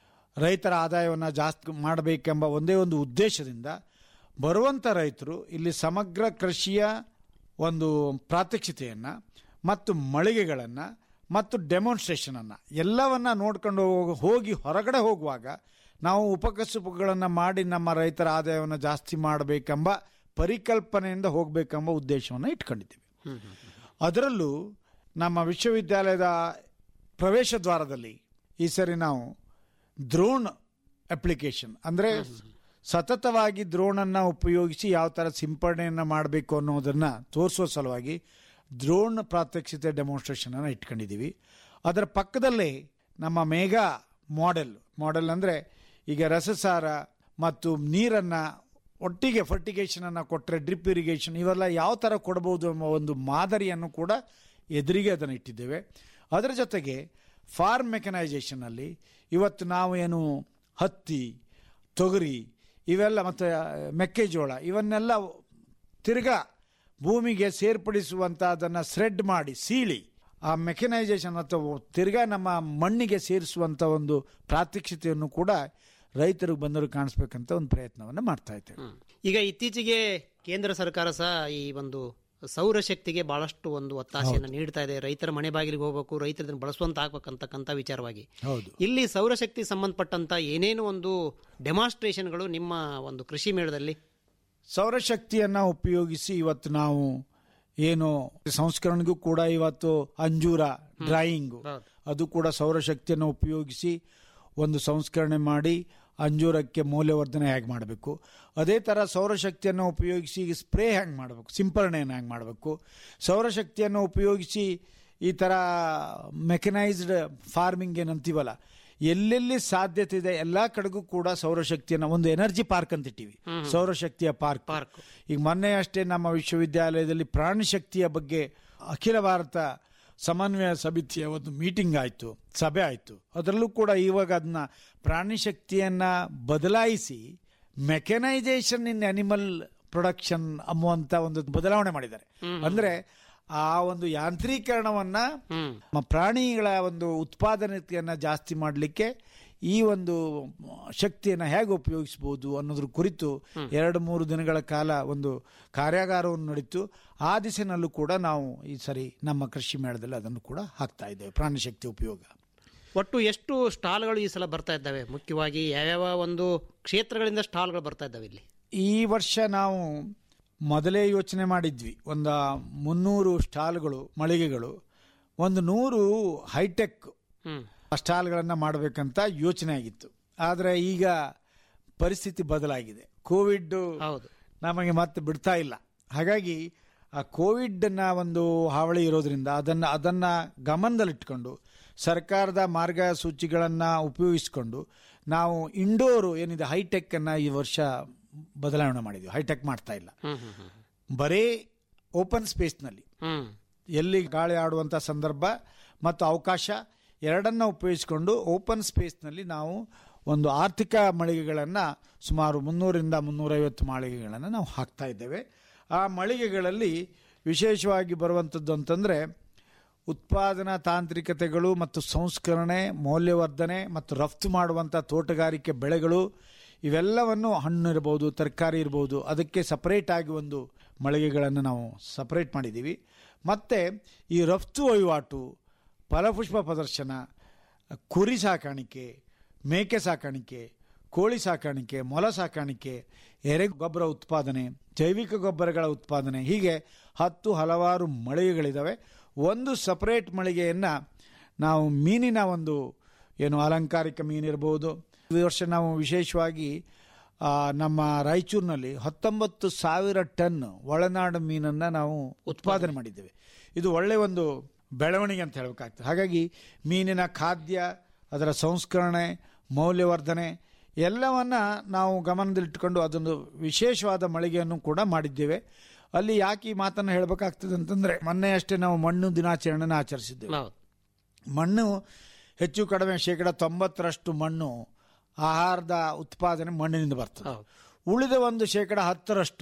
ರೈತರ ಆದಾಯವನ್ನು ಜಾಸ್ತಿ ಮಾಡಬೇಕೆಂಬ ಒಂದೇ ಒಂದು ಉದ್ದೇಶದಿಂದ ಬರುವಂಥ ರೈತರು ಇಲ್ಲಿ ಸಮಗ್ರ ಕೃಷಿಯ ಒಂದು ಪ್ರಾತ್ಯಕ್ಷಿತೆಯನ್ನು ಮತ್ತು ಮಳಿಗೆಗಳನ್ನು ಮತ್ತು ಡೆಮಾನ್ಸ್ಟ್ರೇಷನನ್ನು ಎಲ್ಲವನ್ನ ನೋಡ್ಕೊಂಡು ಹೋಗ್- ಹೋಗಿ ಹೊರಗಡೆ ಹೋಗುವಾಗ ನಾವು ಉಪಕಸುಬುಗಳನ್ನು ಮಾಡಿ ನಮ್ಮ ರೈತರ ಆದಾಯವನ್ನು ಜಾಸ್ತಿ ಮಾಡಬೇಕೆಂಬ ಪರಿಕಲ್ಪನೆಯಿಂದ ಹೋಗಬೇಕೆಂಬ ಉದ್ದೇಶವನ್ನು ಇಟ್ಕೊಂಡಿದ್ದೀವಿ ಅದರಲ್ಲೂ ನಮ್ಮ ವಿಶ್ವವಿದ್ಯಾಲಯದ ಪ್ರವೇಶ ದ್ವಾರದಲ್ಲಿ ಈ ಸರಿ ನಾವು ದ್ರೋಣ್ ಅಪ್ಲಿಕೇಶನ್ ಅಂದರೆ ಸತತವಾಗಿ ದ್ರೋಣನ್ನು ಉಪಯೋಗಿಸಿ ಯಾವ ಥರ ಸಿಂಪಡಣೆಯನ್ನು ಮಾಡಬೇಕು ಅನ್ನೋದನ್ನು ತೋರಿಸುವ ಸಲುವಾಗಿ ದ್ರೋಣ್ ಪ್ರಾತ್ಯಕ್ಷಿತೆ ಡೆಮಾನ್ಸ್ಟ್ರೇಷನ್ ಅನ್ನು ಇಟ್ಕೊಂಡಿದ್ದೀವಿ ಅದರ ಪಕ್ಕದಲ್ಲೇ ನಮ್ಮ ಮೇಘಾ ಮಾಡೆಲ್ ಮಾಡೆಲ್ ಅಂದರೆ ಈಗ ರಸಸಾರ ಮತ್ತು ನೀರನ್ನು ಒಟ್ಟಿಗೆ ಫರ್ಟಿಗೇಷನನ್ನು ಕೊಟ್ಟರೆ ಡ್ರಿಪ್ ಇರಿಗೇಷನ್ ಇವೆಲ್ಲ ಯಾವ ಥರ ಕೊಡಬಹುದು ಎಂಬ ಒಂದು ಮಾದರಿಯನ್ನು ಕೂಡ ಎದುರಿಗೆ ಅದನ್ನು ಇಟ್ಟಿದ್ದೇವೆ ಅದರ ಜೊತೆಗೆ ಫಾರ್ಮ್ ಮೆಕನೈಸೇಷನಲ್ಲಿ ಇವತ್ತು ನಾವು ಏನು ಹತ್ತಿ ತೊಗರಿ ಇವೆಲ್ಲ ಮತ್ತು ಮೆಕ್ಕೆಜೋಳ ಇವನ್ನೆಲ್ಲ ತಿರ್ಗಾ ಭೂಮಿಗೆ ಸೇರ್ಪಡಿಸುವಂಥ ಅದನ್ನು ಸ್ರೆಡ್ ಮಾಡಿ ಸೀಳಿ ಆ ಮೆಕನೈಸೇಷನ್ ಅಥವಾ ತಿರ್ಗಾ ನಮ್ಮ ಮಣ್ಣಿಗೆ ಸೇರಿಸುವಂಥ ಒಂದು ಪ್ರಾತ್ಯಕ್ಷಿತೆಯನ್ನು ಕೂಡ ರೈತರಿಗೆ ಬಂದರು ಕಾಣಿಸ್ಬೇಕಂತ ಒಂದು ಪ್ರಯತ್ನವನ್ನು ಮಾಡ್ತಾ ಇದ್ದೇವೆ ಈಗ ಇತ್ತೀಚೆಗೆ ಕೇಂದ್ರ ಸರ್ಕಾರ ಸಹ ಈ ಒಂದು ಸೌರಶಕ್ತಿಗೆ ಬಹಳಷ್ಟು ಒಂದು ಒತ್ತಾಸೆಯನ್ನು ನೀಡ್ತಾ ಇದೆ ರೈತರ ಮನೆ ಬಾಗಿಲಿಗೆ ಹೋಗಬೇಕು ರೈತರು ಇದನ್ನು ಬಳಸುವಂತ ಆಗ್ಬೇಕಂತಕ್ಕಂಥ ವಿಚಾರವಾಗಿ ಹೌದು ಇಲ್ಲಿ ಸೌರಶಕ್ತಿ ಸಂಬಂಧಪಟ್ಟಂತ ಏನೇನು ಒಂದು ಡೆಮಾನ್ಸ್ಟ್ರೇಷನ್ಗಳು ನಿಮ್ಮ ಒಂದು ಕೃಷಿ ಮೇಳದಲ್ಲಿ ಸೌರಶಕ್ತಿಯನ್ನು ಉಪಯೋಗಿಸಿ ಇವತ್ತು ನಾವು ಏನು ಸಂಸ್ಕರಣೆಗೂ ಕೂಡ ಇವತ್ತು ಅಂಜೂರ ಡ್ರಾಯಿಂಗು ಅದು ಕೂಡ ಸೌರಶಕ್ತಿಯನ್ನು ಉಪಯೋಗಿಸಿ ಒಂದು ಸಂಸ್ಕರಣೆ ಮಾಡಿ ಅಂಜೂರಕ್ಕೆ ಮೌಲ್ಯವರ್ಧನೆ ಹೇಗೆ ಮಾಡಬೇಕು ಅದೇ ಥರ ಸೌರಶಕ್ತಿಯನ್ನು ಉಪಯೋಗಿಸಿ ಸ್ಪ್ರೇ ಹೆಂಗೆ ಮಾಡಬೇಕು ಸಿಂಪರಣೆಯನ್ನು ಹೆಂಗೆ ಮಾಡಬೇಕು ಸೌರಶಕ್ತಿಯನ್ನು ಉಪಯೋಗಿಸಿ ಈ ಥರ ಮೆಕನೈಸ್ಡ್ ಫಾರ್ಮಿಂಗ್ ಏನಂತೀವಲ್ಲ ಎಲ್ಲೆಲ್ಲಿ ಸಾಧ್ಯತೆ ಇದೆ ಎಲ್ಲ ಕಡೆಗೂ ಕೂಡ ಸೌರಶಕ್ತಿಯನ್ನು ಒಂದು ಎನರ್ಜಿ ಪಾರ್ಕ್ ಅಂತ ಇಟ್ಟಿವಿ ಸೌರಶಕ್ತಿಯ ಪಾರ್ಕ್ ಪಾರ್ಕ್ ಈಗ ಮೊನ್ನೆ ಅಷ್ಟೇ ನಮ್ಮ ವಿಶ್ವವಿದ್ಯಾಲಯದಲ್ಲಿ ಪ್ರಾಣಶಕ್ತಿಯ ಬಗ್ಗೆ ಅಖಿಲ ಭಾರತ ಸಮನ್ವಯ ಸಮಿತಿಯ ಒಂದು ಮೀಟಿಂಗ್ ಆಯಿತು ಸಭೆ ಆಯಿತು ಅದರಲ್ಲೂ ಕೂಡ ಇವಾಗ ಅದನ್ನ ಪ್ರಾಣಿಶಕ್ತಿಯನ್ನ ಬದಲಾಯಿಸಿ ಮೆಕನೈಸೇಷನ್ ಇನ್ ಅನಿಮಲ್ ಪ್ರೊಡಕ್ಷನ್ ಅನ್ನುವಂಥ ಒಂದು ಬದಲಾವಣೆ ಮಾಡಿದ್ದಾರೆ ಅಂದ್ರೆ ಆ ಒಂದು ಯಾಂತ್ರೀಕರಣವನ್ನ ನಮ್ಮ ಪ್ರಾಣಿಗಳ ಒಂದು ಉತ್ಪಾದನೆಯನ್ನ ಜಾಸ್ತಿ ಮಾಡಲಿಕ್ಕೆ ಈ ಒಂದು ಶಕ್ತಿಯನ್ನು ಹೇಗೆ ಉಪಯೋಗಿಸಬಹುದು ಅನ್ನೋದ್ರ ಕುರಿತು ಎರಡು ಮೂರು ದಿನಗಳ ಕಾಲ ಒಂದು ಕಾರ್ಯಾಗಾರವನ್ನು ನಡೀತು ಆ ದಿಸೆನಲ್ಲೂ ಕೂಡ ನಾವು ಈ ಸರಿ ನಮ್ಮ ಕೃಷಿ ಮೇಳದಲ್ಲಿ ಅದನ್ನು ಕೂಡ ಹಾಕ್ತಾ ಇದ್ದೇವೆ ಪ್ರಾಣಿ ಶಕ್ತಿ ಉಪಯೋಗ ಒಟ್ಟು ಎಷ್ಟು ಸ್ಟಾಲ್ಗಳು ಈ ಸಲ ಬರ್ತಾ ಇದ್ದಾವೆ ಮುಖ್ಯವಾಗಿ ಯಾವ್ಯಾವ ಒಂದು ಕ್ಷೇತ್ರಗಳಿಂದ ಸ್ಟಾಲ್ಗಳು ಬರ್ತಾ ಇದ್ದಾವೆ ಇಲ್ಲಿ ಈ ವರ್ಷ ನಾವು ಮೊದಲೇ ಯೋಚನೆ ಮಾಡಿದ್ವಿ ಒಂದು ಮುನ್ನೂರು ಸ್ಟಾಲ್ಗಳು ಮಳಿಗೆಗಳು ಒಂದು ನೂರು ಹೈಟೆಕ್ ಸ್ಟಾಲ್ಗಳನ್ನು ಮಾಡಬೇಕಂತ ಯೋಚನೆ ಆಗಿತ್ತು ಆದರೆ ಈಗ ಪರಿಸ್ಥಿತಿ ಬದಲಾಗಿದೆ ಕೋವಿಡ್ ನಮಗೆ ಮತ್ತೆ ಬಿಡ್ತಾ ಇಲ್ಲ ಹಾಗಾಗಿ ಆ ಕೋವಿಡ್ನ ಒಂದು ಹಾವಳಿ ಇರೋದ್ರಿಂದ ಅದನ್ನು ಅದನ್ನು ಗಮನದಲ್ಲಿಟ್ಕೊಂಡು ಸರ್ಕಾರದ ಮಾರ್ಗಸೂಚಿಗಳನ್ನು ಉಪಯೋಗಿಸಿಕೊಂಡು ನಾವು ಇಂಡೋರು ಏನಿದೆ ಹೈಟೆಕ್ ಅನ್ನ ಈ ವರ್ಷ ಬದಲಾವಣೆ ಮಾಡಿದ್ವಿ ಹೈಟೆಕ್ ಮಾಡ್ತಾ ಇಲ್ಲ ಬರೀ ಓಪನ್ ಸ್ಪೇಸ್ನಲ್ಲಿ ಎಲ್ಲಿ ಗಾಳಿ ಆಡುವಂಥ ಸಂದರ್ಭ ಮತ್ತು ಅವಕಾಶ ಎರಡನ್ನ ಉಪಯೋಗಿಸಿಕೊಂಡು ಓಪನ್ ಸ್ಪೇಸ್ನಲ್ಲಿ ನಾವು ಒಂದು ಆರ್ಥಿಕ ಮಳಿಗೆಗಳನ್ನು ಸುಮಾರು ಮುನ್ನೂರಿಂದ ಮುನ್ನೂರೈವತ್ತು ಮಾಳಿಗೆಗಳನ್ನು ನಾವು ಹಾಕ್ತಾ ಇದ್ದೇವೆ ಆ ಮಳಿಗೆಗಳಲ್ಲಿ ವಿಶೇಷವಾಗಿ ಬರುವಂಥದ್ದು ಅಂತಂದರೆ ಉತ್ಪಾದನಾ ತಾಂತ್ರಿಕತೆಗಳು ಮತ್ತು ಸಂಸ್ಕರಣೆ ಮೌಲ್ಯವರ್ಧನೆ ಮತ್ತು ರಫ್ತು ಮಾಡುವಂಥ ತೋಟಗಾರಿಕೆ ಬೆಳೆಗಳು ಇವೆಲ್ಲವನ್ನು ಹಣ್ಣು ಇರ್ಬೋದು ತರಕಾರಿ ಇರ್ಬೋದು ಅದಕ್ಕೆ ಸಪರೇಟ್ ಆಗಿ ಒಂದು ಮಳಿಗೆಗಳನ್ನು ನಾವು ಸಪರೇಟ್ ಮಾಡಿದ್ದೀವಿ ಮತ್ತು ಈ ರಫ್ತು ವಹಿವಾಟು ಫಲಪುಷ್ಪ ಪ್ರದರ್ಶನ ಕುರಿ ಸಾಕಾಣಿಕೆ ಮೇಕೆ ಸಾಕಾಣಿಕೆ ಕೋಳಿ ಸಾಕಾಣಿಕೆ ಮೊಲ ಸಾಕಾಣಿಕೆ ಎರೆ ಗೊಬ್ಬರ ಉತ್ಪಾದನೆ ಜೈವಿಕ ಗೊಬ್ಬರಗಳ ಉತ್ಪಾದನೆ ಹೀಗೆ ಹತ್ತು ಹಲವಾರು ಮಳಿಗೆಗಳಿದ್ದಾವೆ ಒಂದು ಸಪರೇಟ್ ಮಳಿಗೆಯನ್ನು ನಾವು ಮೀನಿನ ಒಂದು ಏನು ಅಲಂಕಾರಿಕ ಮೀನಿರ್ಬೋದು ಈ ವರ್ಷ ನಾವು ವಿಶೇಷವಾಗಿ ಆ, ನಮ್ಮ ರಾಯಚೂರಿನಲ್ಲಿ ಹತ್ತೊಂಬತ್ತು ಸಾವಿರ ಟನ್ ಒಳನಾಡು ಮೀನನ್ನು ನಾವು ಉತ್ಪಾದನೆ ಮಾಡಿದ್ದೇವೆ ಇದು ಒಳ್ಳೆ ಒಂದು ಬೆಳವಣಿಗೆ ಅಂತ ಹೇಳಬೇಕಾಗ್ತದೆ ಹಾಗಾಗಿ ಮೀನಿನ ಖಾದ್ಯ ಅದರ ಸಂಸ್ಕರಣೆ ಮೌಲ್ಯವರ್ಧನೆ ಎಲ್ಲವನ್ನ ನಾವು ಗಮನದಲ್ಲಿಟ್ಟುಕೊಂಡು ಅದೊಂದು ವಿಶೇಷವಾದ ಮಳಿಗೆಯನ್ನು ಕೂಡ ಮಾಡಿದ್ದೇವೆ ಅಲ್ಲಿ ಯಾಕೆ ಈ ಮಾತನ್ನು ಹೇಳಬೇಕಾಗ್ತದೆ ಅಂತಂದ್ರೆ ಮೊನ್ನೆ ಅಷ್ಟೇ ನಾವು ಮಣ್ಣು ದಿನಾಚರಣೆನ ಆಚರಿಸಿದ್ದೇವೆ ಮಣ್ಣು ಹೆಚ್ಚು ಕಡಿಮೆ ಶೇಕಡ ತೊಂಬತ್ತರಷ್ಟು ಮಣ್ಣು ಆಹಾರದ ಉತ್ಪಾದನೆ ಮಣ್ಣಿನಿಂದ ಬರ್ತದೆ ಉಳಿದ ಒಂದು ಶೇಕಡ ಹತ್ತರಷ್ಟು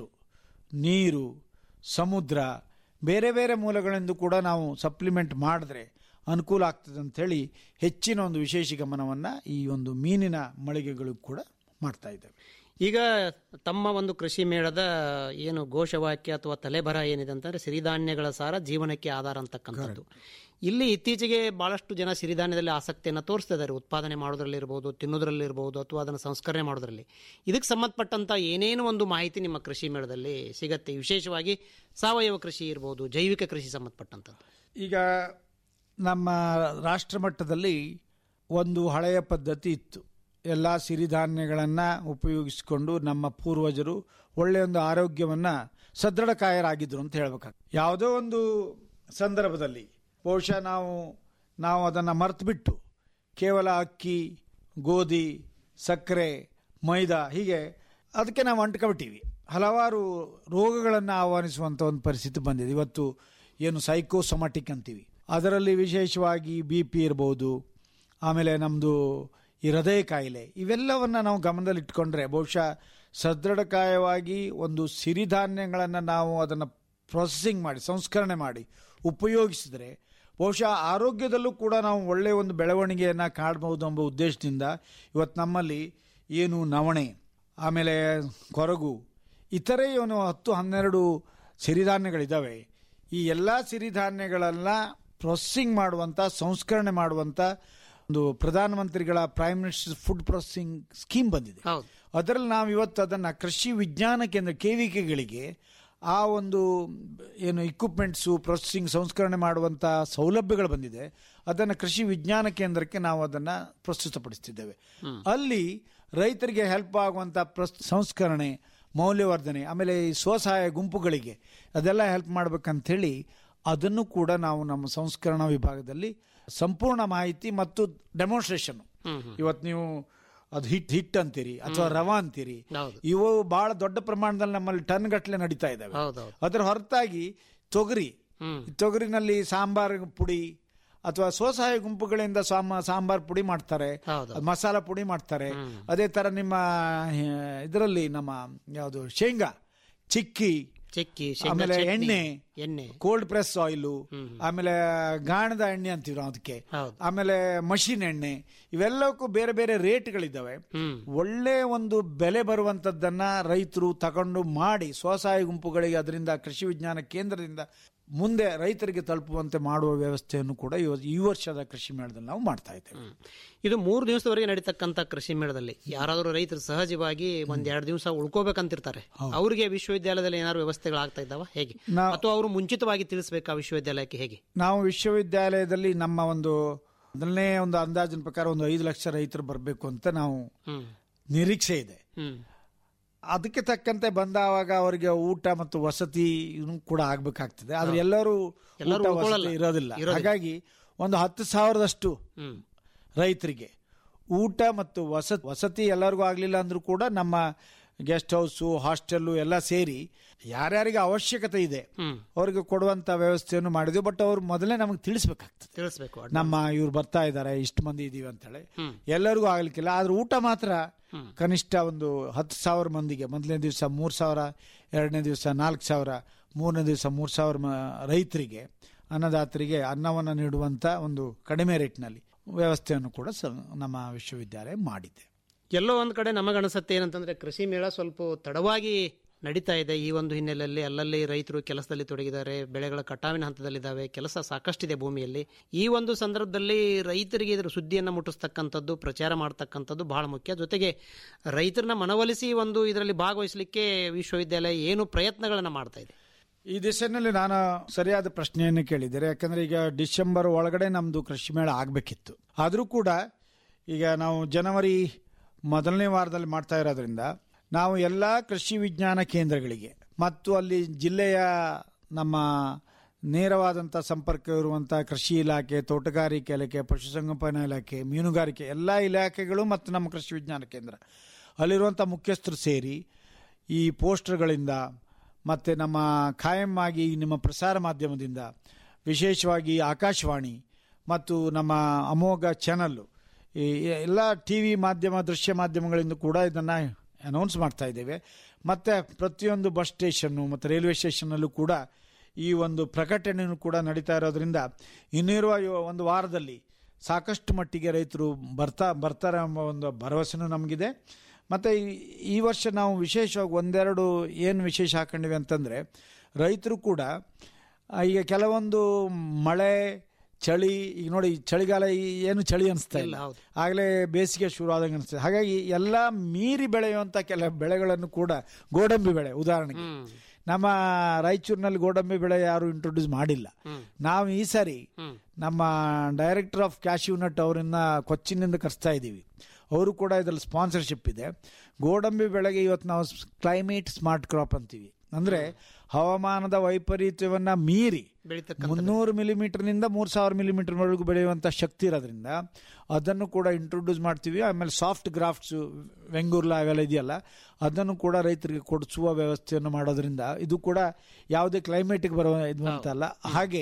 ನೀರು ಸಮುದ್ರ ಬೇರೆ ಬೇರೆ ಮೂಲಗಳಿಂದ ಕೂಡ ನಾವು ಸಪ್ಲಿಮೆಂಟ್ ಮಾಡಿದ್ರೆ ಅನುಕೂಲ ಆಗ್ತದೆ ಅಂಥೇಳಿ ಹೆಚ್ಚಿನ ಒಂದು ವಿಶೇಷ ಗಮನವನ್ನು ಈ ಒಂದು ಮೀನಿನ ಮಳಿಗೆಗಳು ಕೂಡ ಮಾಡ್ತಾ ಇದ್ದೇವೆ ಈಗ ತಮ್ಮ ಒಂದು ಕೃಷಿ ಮೇಳದ ಏನು ಘೋಷವಾಕ್ಯ ಅಥವಾ ತಲೆಬರ ಏನಿದೆ ಅಂತಂದ್ರೆ ಸಿರಿಧಾನ್ಯಗಳ ಸಾರ ಜೀವನಕ್ಕೆ ಆಧಾರ ಅಂತಕ್ಕಂಥದ್ದು ಇಲ್ಲಿ ಇತ್ತೀಚೆಗೆ ಬಹಳಷ್ಟು ಜನ ಸಿರಿಧಾನ್ಯದಲ್ಲಿ ಆಸಕ್ತಿಯನ್ನು ತೋರಿಸ್ತಾ ಇದ್ದಾರೆ ಉತ್ಪಾದನೆ ಮಾಡೋದ್ರಲ್ಲಿ ಇರ್ಬೋದು ತಿನ್ನೋದ್ರಲ್ಲಿ ಇರ್ಬೋದು ಅಥವಾ ಅದನ್ನು ಸಂಸ್ಕರಣೆ ಮಾಡೋದ್ರಲ್ಲಿ ಇದಕ್ಕೆ ಸಂಬಂಧಪಟ್ಟಂತ ಏನೇನು ಒಂದು ಮಾಹಿತಿ ನಿಮ್ಮ ಕೃಷಿ ಮೇಳದಲ್ಲಿ ಸಿಗತ್ತೆ ವಿಶೇಷವಾಗಿ ಸಾವಯವ ಕೃಷಿ ಇರ್ಬೋದು ಜೈವಿಕ ಕೃಷಿ ಸಂಬಂಧಪಟ್ಟಂಥದ್ದು ಈಗ ನಮ್ಮ ರಾಷ್ಟ್ರ ಮಟ್ಟದಲ್ಲಿ ಒಂದು ಹಳೆಯ ಪದ್ಧತಿ ಇತ್ತು ಎಲ್ಲ ಸಿರಿಧಾನ್ಯಗಳನ್ನು ಉಪಯೋಗಿಸಿಕೊಂಡು ನಮ್ಮ ಪೂರ್ವಜರು ಒಳ್ಳೆಯ ಒಂದು ಆರೋಗ್ಯವನ್ನು ಸದೃಢಕಾಯರಾಗಿದ್ದರು ಅಂತ ಹೇಳ್ಬೇಕಾಗ್ತದೆ ಯಾವುದೋ ಒಂದು ಸಂದರ್ಭದಲ್ಲಿ ಬಹುಶಃ ನಾವು ನಾವು ಅದನ್ನು ಮರೆತುಬಿಟ್ಟು ಕೇವಲ ಅಕ್ಕಿ ಗೋಧಿ ಸಕ್ಕರೆ ಮೈದಾ ಹೀಗೆ ಅದಕ್ಕೆ ನಾವು ಅಂಟ್ಕೊಬಿಟ್ಟಿವಿ ಹಲವಾರು ರೋಗಗಳನ್ನು ಆಹ್ವಾನಿಸುವಂಥ ಒಂದು ಪರಿಸ್ಥಿತಿ ಬಂದಿದೆ ಇವತ್ತು ಏನು ಸೈಕೋಸೊಮಾಟಿಕ್ ಅಂತೀವಿ ಅದರಲ್ಲಿ ವಿಶೇಷವಾಗಿ ಬಿ ಪಿ ಇರ್ಬೋದು ಆಮೇಲೆ ನಮ್ಮದು ಈ ಹೃದಯ ಕಾಯಿಲೆ ಇವೆಲ್ಲವನ್ನು ನಾವು ಗಮನದಲ್ಲಿಟ್ಕೊಂಡ್ರೆ ಬಹುಶಃ ಸದೃಢಕಾಯವಾಗಿ ಒಂದು ಸಿರಿಧಾನ್ಯಗಳನ್ನು ನಾವು ಅದನ್ನು ಪ್ರೊಸೆಸಿಂಗ್ ಮಾಡಿ ಸಂಸ್ಕರಣೆ ಮಾಡಿ ಉಪಯೋಗಿಸಿದರೆ ಬಹುಶಃ ಆರೋಗ್ಯದಲ್ಲೂ ಕೂಡ ನಾವು ಒಳ್ಳೆಯ ಒಂದು ಬೆಳವಣಿಗೆಯನ್ನು ಕಾಣಬಹುದು ಎಂಬ ಉದ್ದೇಶದಿಂದ ಇವತ್ತು ನಮ್ಮಲ್ಲಿ ಏನು ನವಣೆ ಆಮೇಲೆ ಕೊರಗು ಇತರೆ ಏನು ಹತ್ತು ಹನ್ನೆರಡು ಸಿರಿಧಾನ್ಯಗಳಿದ್ದಾವೆ ಈ ಎಲ್ಲ ಸಿರಿಧಾನ್ಯಗಳೆಲ್ಲ ಪ್ರೊಸೆಸಿಂಗ್ ಮಾಡುವಂಥ ಸಂಸ್ಕರಣೆ ಮಾಡುವಂಥ ಒಂದು ಪ್ರಧಾನಮಂತ್ರಿಗಳ prime minister food processing scheme ಬಂದಿದೆ ಅದರಲ್ಲಿ ನಾವು ಇವತ್ತು ಅದನ್ನು ಕೃಷಿ ವಿಜ್ಞಾನ ಕೇಂದ್ರ ಕೆವಿಕೆಗಳಿಗೆ ಆ ಒಂದು ಏನು ಇಕ್ವಿಪ್ಮೆಂಟ್ಸು ಪ್ರೊಸೆಸಿಂಗ್ ಸಂಸ್ಕರಣೆ ಮಾಡುವಂಥ ಸೌಲಭ್ಯಗಳು ಬಂದಿದೆ ಅದನ್ನು ಕೃಷಿ ವಿಜ್ಞಾನ ಕೇಂದ್ರಕ್ಕೆ ನಾವು ಅದನ್ನು ಪ್ರಸ್ತುತಪಡಿಸ್ತಿದ್ದೇವೆ ಅಲ್ಲಿ ರೈತರಿಗೆ ಹೆಲ್ಪ್ ಆಗುವಂಥ ಪ್ರಸ್ ಸಂಸ್ಕರಣೆ ಮೌಲ್ಯವರ್ಧನೆ ಆಮೇಲೆ ಈ ಸ್ವಸಹಾಯ ಗುಂಪುಗಳಿಗೆ ಅದೆಲ್ಲ ಹೆಲ್ಪ್ ಮಾಡ್ಬೇಕಂಥೇಳಿ ಅದನ್ನು ಕೂಡ ನಾವು ನಮ್ಮ ಸಂಸ್ಕರಣಾ ವಿಭಾಗದಲ್ಲಿ ಸಂಪೂರ್ಣ ಮಾಹಿತಿ ಮತ್ತು ಡೆಮಾನ್ಸ್ಟ್ರೇಷನ್ ಇವತ್ತು ನೀವು ಅದು ಹಿಟ್ ಹಿಟ್ ಅಂತೀರಿ ಅಥವಾ ರವಾ ಅಂತೀರಿ ಇವು ಬಹಳ ದೊಡ್ಡ ಪ್ರಮಾಣದಲ್ಲಿ ನಮ್ಮಲ್ಲಿ ಟನ್ ಗಟ್ಟಲೆ ನಡೀತಾ ಇದ್ದಾವೆ ಅದರ ಹೊರತಾಗಿ ತೊಗರಿ ಈ ತೊಗರಿನಲ್ಲಿ ಸಾಂಬಾರ್ ಪುಡಿ ಅಥವಾ ಸ್ವಸಹಾಯ ಗುಂಪುಗಳಿಂದ ಸಾಮ ಸಾಂಬಾರ್ ಪುಡಿ ಮಾಡ್ತಾರೆ ಅದ್ ಮಸಾಲ ಪುಡಿ ಮಾಡ್ತಾರೆ ಅದೇ ತರ ನಿಮ್ಮ ಇದರಲ್ಲಿ ನಮ್ಮ ಯಾವುದು ಶೇಂಗಾ ಚಿಕ್ಕಿ ಚೆಕ್ಕಿ ಶೇಂಗಾ ಆಮೇಲೆ ಚಟ್ನಿ, ಎಣ್ಣೆ ಎಣ್ಣೆ ಕೋಲ್ಡ್ ಪ್ರೆಸ್ ಆಯಿಲು ಆಮೇಲೆ ಗಾಣದ ಎಣ್ಣೆ ಅಂತೀವಿ ನಾವು ಅದಕ್ಕೆ ಹೌದು. ಆಮೇಲೆ ಮಷಿನ್ ಎಣ್ಣೆ ಇವೆಲ್ಲಕ್ಕೂ ಬೇರೆ ಬೇರೆ ರೇಟ್ಗಳಿದ್ದಾವೆ ಹ್ಮ್ ಒಳ್ಳೆ ಒಂದು ಬೆಲೆ ಬರುವಂತದ್ದನ್ನ ರೈತರು ತಗೊಂಡು ಮಾಡಿ ಸ್ವಸಹಾಯ ಗುಂಪುಗಳಿಗೆ ಅದರಿಂದ ಕೃಷಿ ವಿಜ್ಞಾನ ಕೇಂದ್ರದಿಂದ ಮುಂದೆ ರೈತರಿಗೆ ತಲುಪುವಂತೆ ಮಾಡುವ ವ್ಯವಸ್ಥೆಯನ್ನು ಕೂಡ ಇವ- ಈ ವರ್ಷದ ಕೃಷಿ ಮೇಳದಲ್ಲಿ ನಾವು ಮಾಡ್ತಾ ಇದ್ದೇವೆ ಇದು ಮೂರು ದಿವಸದವರೆಗೆ ನಡೀತಕ್ಕಂಥ ಕೃಷಿ ಮೇಳದಲ್ಲಿ ಯಾರಾದರೂ ರೈತರು ಸಹಜವಾಗಿ ಒಂದ್ ಎರಡು ದಿವಸ ಉಳ್ಕೋಬೇಕಂತಿರ್ತಾರೆ ಅವರಿಗೆ ವಿಶ್ವವಿದ್ಯಾಲಯದಲ್ಲಿ ಏನಾದ್ರು ವ್ಯವಸ್ಥೆಗಳಾಗ್ತಾ ಇದ್ದಾವ ಹೇಗೆ ನಾವು- ಅಥವಾ ಅವರು ಮುಂಚಿತವಾಗಿ ತಿಳಿಸ್ಬೇಕಾ ವಿಶ್ವವಿದ್ಯಾಲಯಕ್ಕೆ ಹೇಗೆ ನಾವು ವಿಶ್ವವಿದ್ಯಾಲಯದಲ್ಲಿ ನಮ್ಮ ಒಂದು ಮೊದಲನೇ ಒಂದು ಅಂದಾಜಿನ ಪ್ರಕಾರ ಒಂದು ಐದು ಲಕ್ಷ ರೈತರು ಬರಬೇಕು ಅಂತ ನಾವು ಹ್ಮ್ ನಿರೀಕ್ಷೆ ಇದೆ ಹ್ಮ್ ಅದಕ್ಕೆ ತಕ್ಕಂತೆ ಬಂದಾವಾಗ ಅವರಿಗೆ ಊಟ ಮತ್ತು ವಸತಿ ಇನ್ನು ಕೂಡ ಆಗ್ಬೇಕಾಗ್ತದೆ ಆದ್ರೆ ಎಲ್ಲರೂ ಎಲ್ಲರೂ ಊಟ ಉಳ್ಕೊಳ್ಳಲ್ಲ. ವಸತಿ ಇರೋದಿಲ್ಲ ಇರೋದಿಲ್ಲ. ಹಾಗಾಗಿ ಒಂದು ಹತ್ತು ಸಾವಿರದಷ್ಟು ಹ್ಮ್ ರೈತರಿಗೆ ಊಟ ಮತ್ತು ವಸತಿ ವಸತಿ ಎಲ್ಲರಿಗೂ ಆಗಲಿಲ್ಲ ಅಂದ್ರೂ ಕೂಡ ನಮ್ಮ ಗೆಸ್ಟ್ ಹೌಸು ಹಾಸ್ಟೆಲ್ಲು ಎಲ್ಲ ಸೇರಿ ಯಾರ್ಯಾರಿಗೆ ಅವಶ್ಯಕತೆ ಇದೆ ಹ್ಮ್ ಅವರಿಗೆ ಕೊಡುವಂತ ವ್ಯವಸ್ಥೆಯನ್ನು ಮಾಡಿದ್ವಿ ಬಟ್ ಅವ್ರು ಮೊದಲೇ ನಮಗೆ ತಿಳಿಸ್ಬೇಕಾಗ್ತದೆ ತಿಳಿಸ್ಬೇಕು ನಮ್ಮ ಇವ್ರು ಬರ್ತಾ ಇದ್ದಾರೆ ಇಷ್ಟು ಮಂದಿ ಇದೀವಿ ಅಂತೇಳಿ ಹ್ಮ್. ಎಲ್ಲರಿಗೂ ಆಗ್ಲಿಕ್ಕಿಲ್ಲ ಆದ್ರೆ ಊಟ ಮಾತ್ರ ಹ್ಮ್. ಕನಿಷ್ಠ ಒಂದು ಹತ್ತು ಸಾವಿರ ಮಂದಿಗೆ ಮೊದಲನೇ ದಿವಸ ಮೂರು ಸಾವಿರ ಎರಡನೇ ದಿವಸ ನಾಲ್ಕು ಸಾವಿರ ಮೂರನೇ ದಿವಸ ಮೂರು ಸಾವಿರ ಮ- ರೈತರಿಗೆ ಅನ್ನದಾತರಿಗೆ ಅನ್ನವನ್ನು ನೀಡುವಂತ ಒಂದು ಕಡಿಮೆ ರೇಟ್ನಲ್ಲಿ ವ್ಯವಸ್ಥೆಯನ್ನು ಕೂಡ ಸ- ನಮ್ಮ ವಿಶ್ವವಿದ್ಯಾಲಯ ಮಾಡಿದೆ ಎಲ್ಲೋ ಒಂದ್ ಕಡೆ ನಮಗನಿಸುತ್ತೆ ಏನಂತಂದ್ರೆ ಕೃಷಿ ಮೇಳ ಸ್ವಲ್ಪ ತಡವಾಗಿ ನಡೀತಾ ಇದೆ ಈ ಒಂದು ಹಿನ್ನೆಲೆಯಲ್ಲಿ ಅಲ್ಲಲ್ಲಿ ರೈತರು ಕೆಲಸದಲ್ಲಿ ತೊಡಗಿದ್ದಾರೆ ಬೆಳೆಗಳ ಕಟಾವಿನ ಹಂತದಲ್ಲಿದ್ದಾವೆ ಕೆಲಸ ಸಾಕಷ್ಟಿದೆ ಭೂಮಿಯಲ್ಲಿ ಈ ಒಂದು ಸಂದರ್ಭದಲ್ಲಿ ರೈತರಿಗೆ ಇದರ ಸುದ್ದಿಯನ್ನು ಮುಟ್ಟಿಸ್ತಕ್ಕಂಥದ್ದು ಪ್ರಚಾರ ಮಾಡ್ತಕ್ಕಂಥದ್ದು ಬಹಳ ಮುಖ್ಯ ಜೊತೆಗೆ ರೈತರನ್ನ ಮನವೊಲಿಸಿ ಒಂದು ಇದರಲ್ಲಿ ಭಾಗವಹಿಸಲಿಕ್ಕೆ ವಿಶ್ವವಿದ್ಯಾಲಯ ಏನು ಪ್ರಯತ್ನಗಳನ್ನು ಮಾಡ್ತಾ ಇದೆ ಈ ದಿಶೆಯಲ್ಲಿ ನಾನು ಸರಿಯಾದ ಪ್ರಶ್ನೆಯನ್ನು ಕೇಳಿದ್ದೇನೆ ಯಾಕಂದ್ರೆ ಈಗ ಡಿಸೆಂಬರ್ ಒಳಗಡೆ ನಮ್ದು ಕೃಷಿ ಮೇಳ ಆಗಬೇಕಿತ್ತು ಆದರೂ ಕೂಡ ಈಗ ನಾವು ಜನವರಿ ಮೊದಲನೇ ವಾರದಲ್ಲಿ ಮಾಡ್ತಾ ಇರೋದ್ರಿಂದ ನಾವು ಎಲ್ಲ ಕೃಷಿ ವಿಜ್ಞಾನ ಕೇಂದ್ರಗಳಿಗೆ ಮತ್ತು ಅಲ್ಲಿ ಜಿಲ್ಲೆಯ ನಮ್ಮ ನೇರವಾದಂಥ ಸಂಪರ್ಕ ಇರುವಂಥ ಕೃಷಿ ಇಲಾಖೆ ತೋಟಗಾರಿಕೆ ಇಲಾಖೆ ಪಶುಸಂಗೋಪನಾ ಇಲಾಖೆ ಮೀನುಗಾರಿಕೆ ಎಲ್ಲ ಇಲಾಖೆಗಳು ಮತ್ತು ನಮ್ಮ ಕೃಷಿ ವಿಜ್ಞಾನ ಕೇಂದ್ರ ಅಲ್ಲಿರುವಂಥ ಮುಖ್ಯಸ್ಥರು ಸೇರಿ ಈ ಪೋಸ್ಟರ್ಗಳಿಂದ ಮತ್ತು ನಮ್ಮ ಖಾಯಂ ಆಗಿ ನಿಮ್ಮ ಪ್ರಸಾರ ಮಾಧ್ಯಮದಿಂದ ವಿಶೇಷವಾಗಿ ಆಕಾಶವಾಣಿ ಮತ್ತು ನಮ್ಮ ಅಮೋಘ ಚಾನಲ್ಲು ಈ ಎಲ್ಲ ಟಿ ವಿ ಮಾಧ್ಯಮ ದೃಶ್ಯ ಮಾಧ್ಯಮಗಳಿಂದ ಕೂಡ ಇದನ್ನು ಅನೌನ್ಸ್ ಮಾಡ್ತಾ ಇದ್ದೇವೆ ಮತ್ತು ಪ್ರತಿಯೊಂದು ಬಸ್ ಸ್ಟೇಷನ್ನು ಮತ್ತು ರೈಲ್ವೆ ಸ್ಟೇಷನ್ನಲ್ಲೂ ಕೂಡ ಈ ಒಂದು ಪ್ರಕಟಣೆಯೂ ಕೂಡ ನಡೀತಾ ಇರೋದ್ರಿಂದ ಇನ್ನಿರುವ ಯೋ- ಒಂದು ವಾರದಲ್ಲಿ ಸಾಕಷ್ಟು ಮಟ್ಟಿಗೆ ರೈತರು ಬರ್ತಾ ಬರ್ತಾರೆ ಎಂಬ ಒಂದು ಭರವಸೆನೂ ನಮಗಿದೆ ಮತ್ತು ಈ- ಈ ವರ್ಷ ನಾವು ವಿಶೇಷವಾಗಿ ಒಂದೆರಡು ಏನು ವಿಶೇಷ ಹಾಕೊಂಡಿವಿ ಅಂತಂದರೆ ರೈತರು ಕೂಡ ಆ, ಈಗ ಕೆಲವೊಂದು ಮಳೆ ಚಳಿ ಈಗ ನೋಡಿ ಚಳಿಗಾಲ ಈ- ಏನು ಚಳಿ ಅನಿಸ್ತಾ ಇಲ್ಲ ಹೌದು. ಆಗಲೇ ಬೇಸಿಗೆ ಶುರು ಆದಂಗೆ ಅನಿಸ್ತದೆ ಹಾಗಾಗಿ ಎಲ್ಲ ಮೀರಿ ಬೆಳೆಯುವಂಥ ಕೆಲ ಬೆಳೆಗಳನ್ನು ಕೂಡ ಗೋಡಂಬಿ ಬೆಳೆ ಉದಾಹರಣೆಗೆ ಹ್ಮ್ ನಮ್ಮ ರಾಯಚೂರಿನಲ್ಲಿ ಗೋಡಂಬಿ ಬೆಳೆ ಯಾರು ಇಂಟ್ರೊಡ್ಯೂಸ್ ಮಾಡಿಲ್ಲ ಹ್ಮ್. ನಾವು ಈ ಸಾರಿ ಹ್ಮ್ ನಮ್ಮ ಡೈರೆಕ್ಟರ್ ಆಫ್ ಕ್ಯಾಶ್ಯೂ ನಟ್ ಅವರನ್ನ ಕೊಚ್ಚಿನಿಂದ ಕರೆಸ್ತಾ ಇದ್ದೀವಿ ಅವರು ಕೂಡ ಇದರಲ್ಲಿ ಸ್ಪಾನ್ಸರ್ಶಿಪ್ ಇದೆ ಗೋಡಂಬಿ ಬೆಳೆಗೆ ಇವತ್ತು ನಾವು ಕ್ಲೈಮೇಟ್ ಸ್ಮಾರ್ಟ್ ಕ್ರಾಪ್ ಅಂತೀವಿ ಅಂದ್ರೆ ಹವಾಮಾನದ ವೈಪರೀತ್ಯವನ್ನ ಮೀರಿ ಬೆಳೀತಕ್ಕಂಥ ಮುನ್ನೂರು ಮಿಲಿಮೀಟರ್ನಿಂದ ಮೂರು ಸಾವಿರ ಮಿಲಿಮೀಟರ್ವರೆಗೂ ಬೆಳೆಯುವಂಥ ಶಕ್ತಿ ಇರೋದ್ರಿಂದ ಅದನ್ನು ಕೂಡ ಇಂಟ್ರೊಡ್ಯೂಸ್ ಮಾಡ್ತೀವಿ ಆಮೇಲೆ ಸಾಫ್ಟ್ ಗ್ರಾಫ್ಟ್ಸ್ ವೆಂಗೂರ್ಲ ಅವೆಲ್ಲ ಇದೆಯಲ್ಲ ಅದನ್ನು ಕೂಡ ರೈತರಿಗೆ ಕೊಡಿಸುವ ವ್ಯವಸ್ಥೆಯನ್ನು ಮಾಡೋದ್ರಿಂದ ಇದು ಕೂಡ ಯಾವುದೇ ಕ್ಲೈಮೇಟ್ಗೆ ಬರುವ ಇದು ಅಂತಲ್ಲ ಹಾಗೆ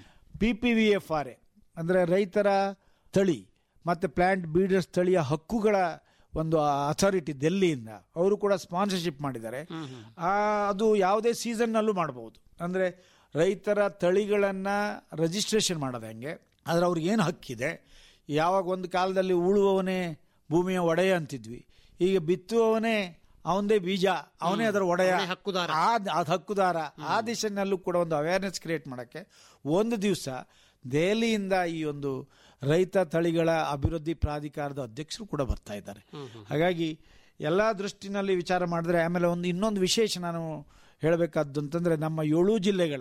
P P V F R A ಅಂದರೆ ರೈತರ ತಳಿ ಮತ್ತು ಪ್ಲಾಂಟ್ ಬೀಡರ್ಸ್ ತಳಿಯ ಹಕ್ಕುಗಳ ಒಂದು ಅಥಾರಿಟಿ ಡೆಲ್ಲಿಯಿಂದ ಅವರು ಕೂಡ ಸ್ಪಾನ್ಸರ್ಶಿಪ್ ಮಾಡಿದ್ದಾರೆ ಆ, ಅದು ಯಾವುದೇ ಸೀಸನ್ನಲ್ಲೂ ಮಾಡಬಹುದು ಅಂದರೆ ರೈತರ ತಳಿಗಳನ್ನು ರಿಜಿಸ್ಟ್ರೇಷನ್ ಮಾಡೋದು ಹೆಂಗೆ ಆದರೆ ಅವ್ರಿಗೆ ಏನು ಹಕ್ಕಿದೆ ಯಾವಾಗ ಒಂದು ಕಾಲದಲ್ಲಿ ಉಳುವವನೇ ಭೂಮಿಯ ಒಡೆಯ ಅಂತಿದ್ವಿ ಈಗ ಬಿತ್ತುವವನೇ ಅವನದೇ ಬೀಜ ಅವನೇ ಅದರ ಒಡೆಯ ಅವನೇ ಹಕ್ಕುದಾರ. ಆ ಅದ್ ಹಕ್ಕುದಾರ ಆ ದಿಶೆನಲ್ಲೂ ಕೂಡ ಒಂದು ಅವೇರ್ನೆಸ್ ಕ್ರಿಯೇಟ್ ಮಾಡೋಕ್ಕೆ ಒಂದು ದಿವಸ ದೆಹಲಿಯಿಂದ ಈ ಒಂದು ರೈತ ತಳಿಗಳ ಅಭಿವೃದ್ಧಿ ಪ್ರಾಧಿಕಾರದ ಅಧ್ಯಕ್ಷರು ಕೂಡ ಬರ್ತಾ ಇದ್ದಾರೆ ಹಾಗಾಗಿ ಎಲ್ಲ ದೃಷ್ಟಿನಲ್ಲಿ ವಿಚಾರ ಮಾಡಿದ್ರೆ ಆಮೇಲೆ ಒಂದು ಇನ್ನೊಂದು ವಿಶೇಷ ನಾನು ಹೇಳಬೇಕಾದ್ದು ಅಂತಂದ್ರೆ ನಮ್ಮ ಏಳು ಜಿಲ್ಲೆಗಳ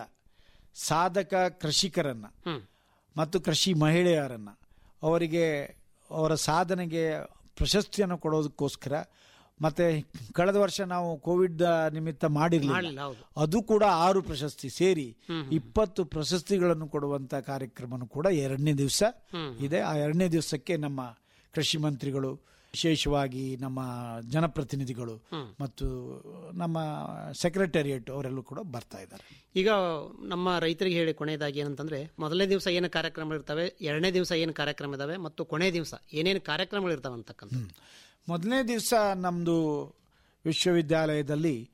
ಸಾಧಕ ಕೃಷಿಕರನ್ನ ಹ್ಮ್ ಮತ್ತು ಕೃಷಿ ಮಹಿಳೆಯರನ್ನ ಅವರಿಗೆ ಅವರ ಸಾಧನೆಗೆ ಪ್ರಶಸ್ತಿಯನ್ನು ಕೊಡೋದಕ್ಕೋಸ್ಕರ ಮತ್ತೆ ಕಳೆದ ವರ್ಷ ನಾವು ಕೋವಿಡ್ ನಿಮಿತ್ತ ಮಾಡಲಿಲ್ಲ ಮಾಡಿರಲಿಲ್ಲ ಹೌದು ಅದು ಕೂಡ ಆರು ಪ್ರಶಸ್ತಿ ಸೇರಿ ಇಪ್ಪತ್ತು ಪ್ರಶಸ್ತಿಗಳನ್ನು ಕೊಡುವಂತ ಕಾರ್ಯಕ್ರಮನು ಕೂಡ ಎರಡನೇ ದಿವಸ ಇದೆ ಆ ಎರಡನೇ ದಿವಸಕ್ಕೆ ನಮ್ಮ ಕೃಷಿ ಮಂತ್ರಿಗಳು ವಿಶೇಷವಾಗಿ ನಮ್ಮ ಜನಪ್ರತಿನಿಧಿಗಳು ಮತ್ತು ನಮ್ಮ ಸೆಕ್ರೆಟರಿಯೇಟ್ ಅವರೆಲ್ಲೂ ಕೂಡ ಬರ್ತಾ ಇದ್ದಾರೆ ಈಗ ನಮ್ಮ ರೈತರಿಗೆ ಹೇಳಿ ಕೊನೆಯದಾಗಿ ಏನಂತಂದ್ರೆ ಮೊದಲನೇ ದಿವಸ ಏನು ಕಾರ್ಯಕ್ರಮ ಇರ್ತವೆ ಎರಡನೇ ದಿವಸ ಏನು ಕಾರ್ಯಕ್ರಮ ಇದಾವೆ ಮತ್ತು ಕೊನೆ ದಿವಸ ಏನೇನು ಕಾರ್ಯಕ್ರಮಗಳು ಇರ್ತವೆ ಅಂತಕ್ಕಂಥ ಮೊದಲನೇ ದಿವಸ ನಮ್ಮದು ವಿಶ್ವವಿದ್ಯಾಲಯದಲ್ಲಿ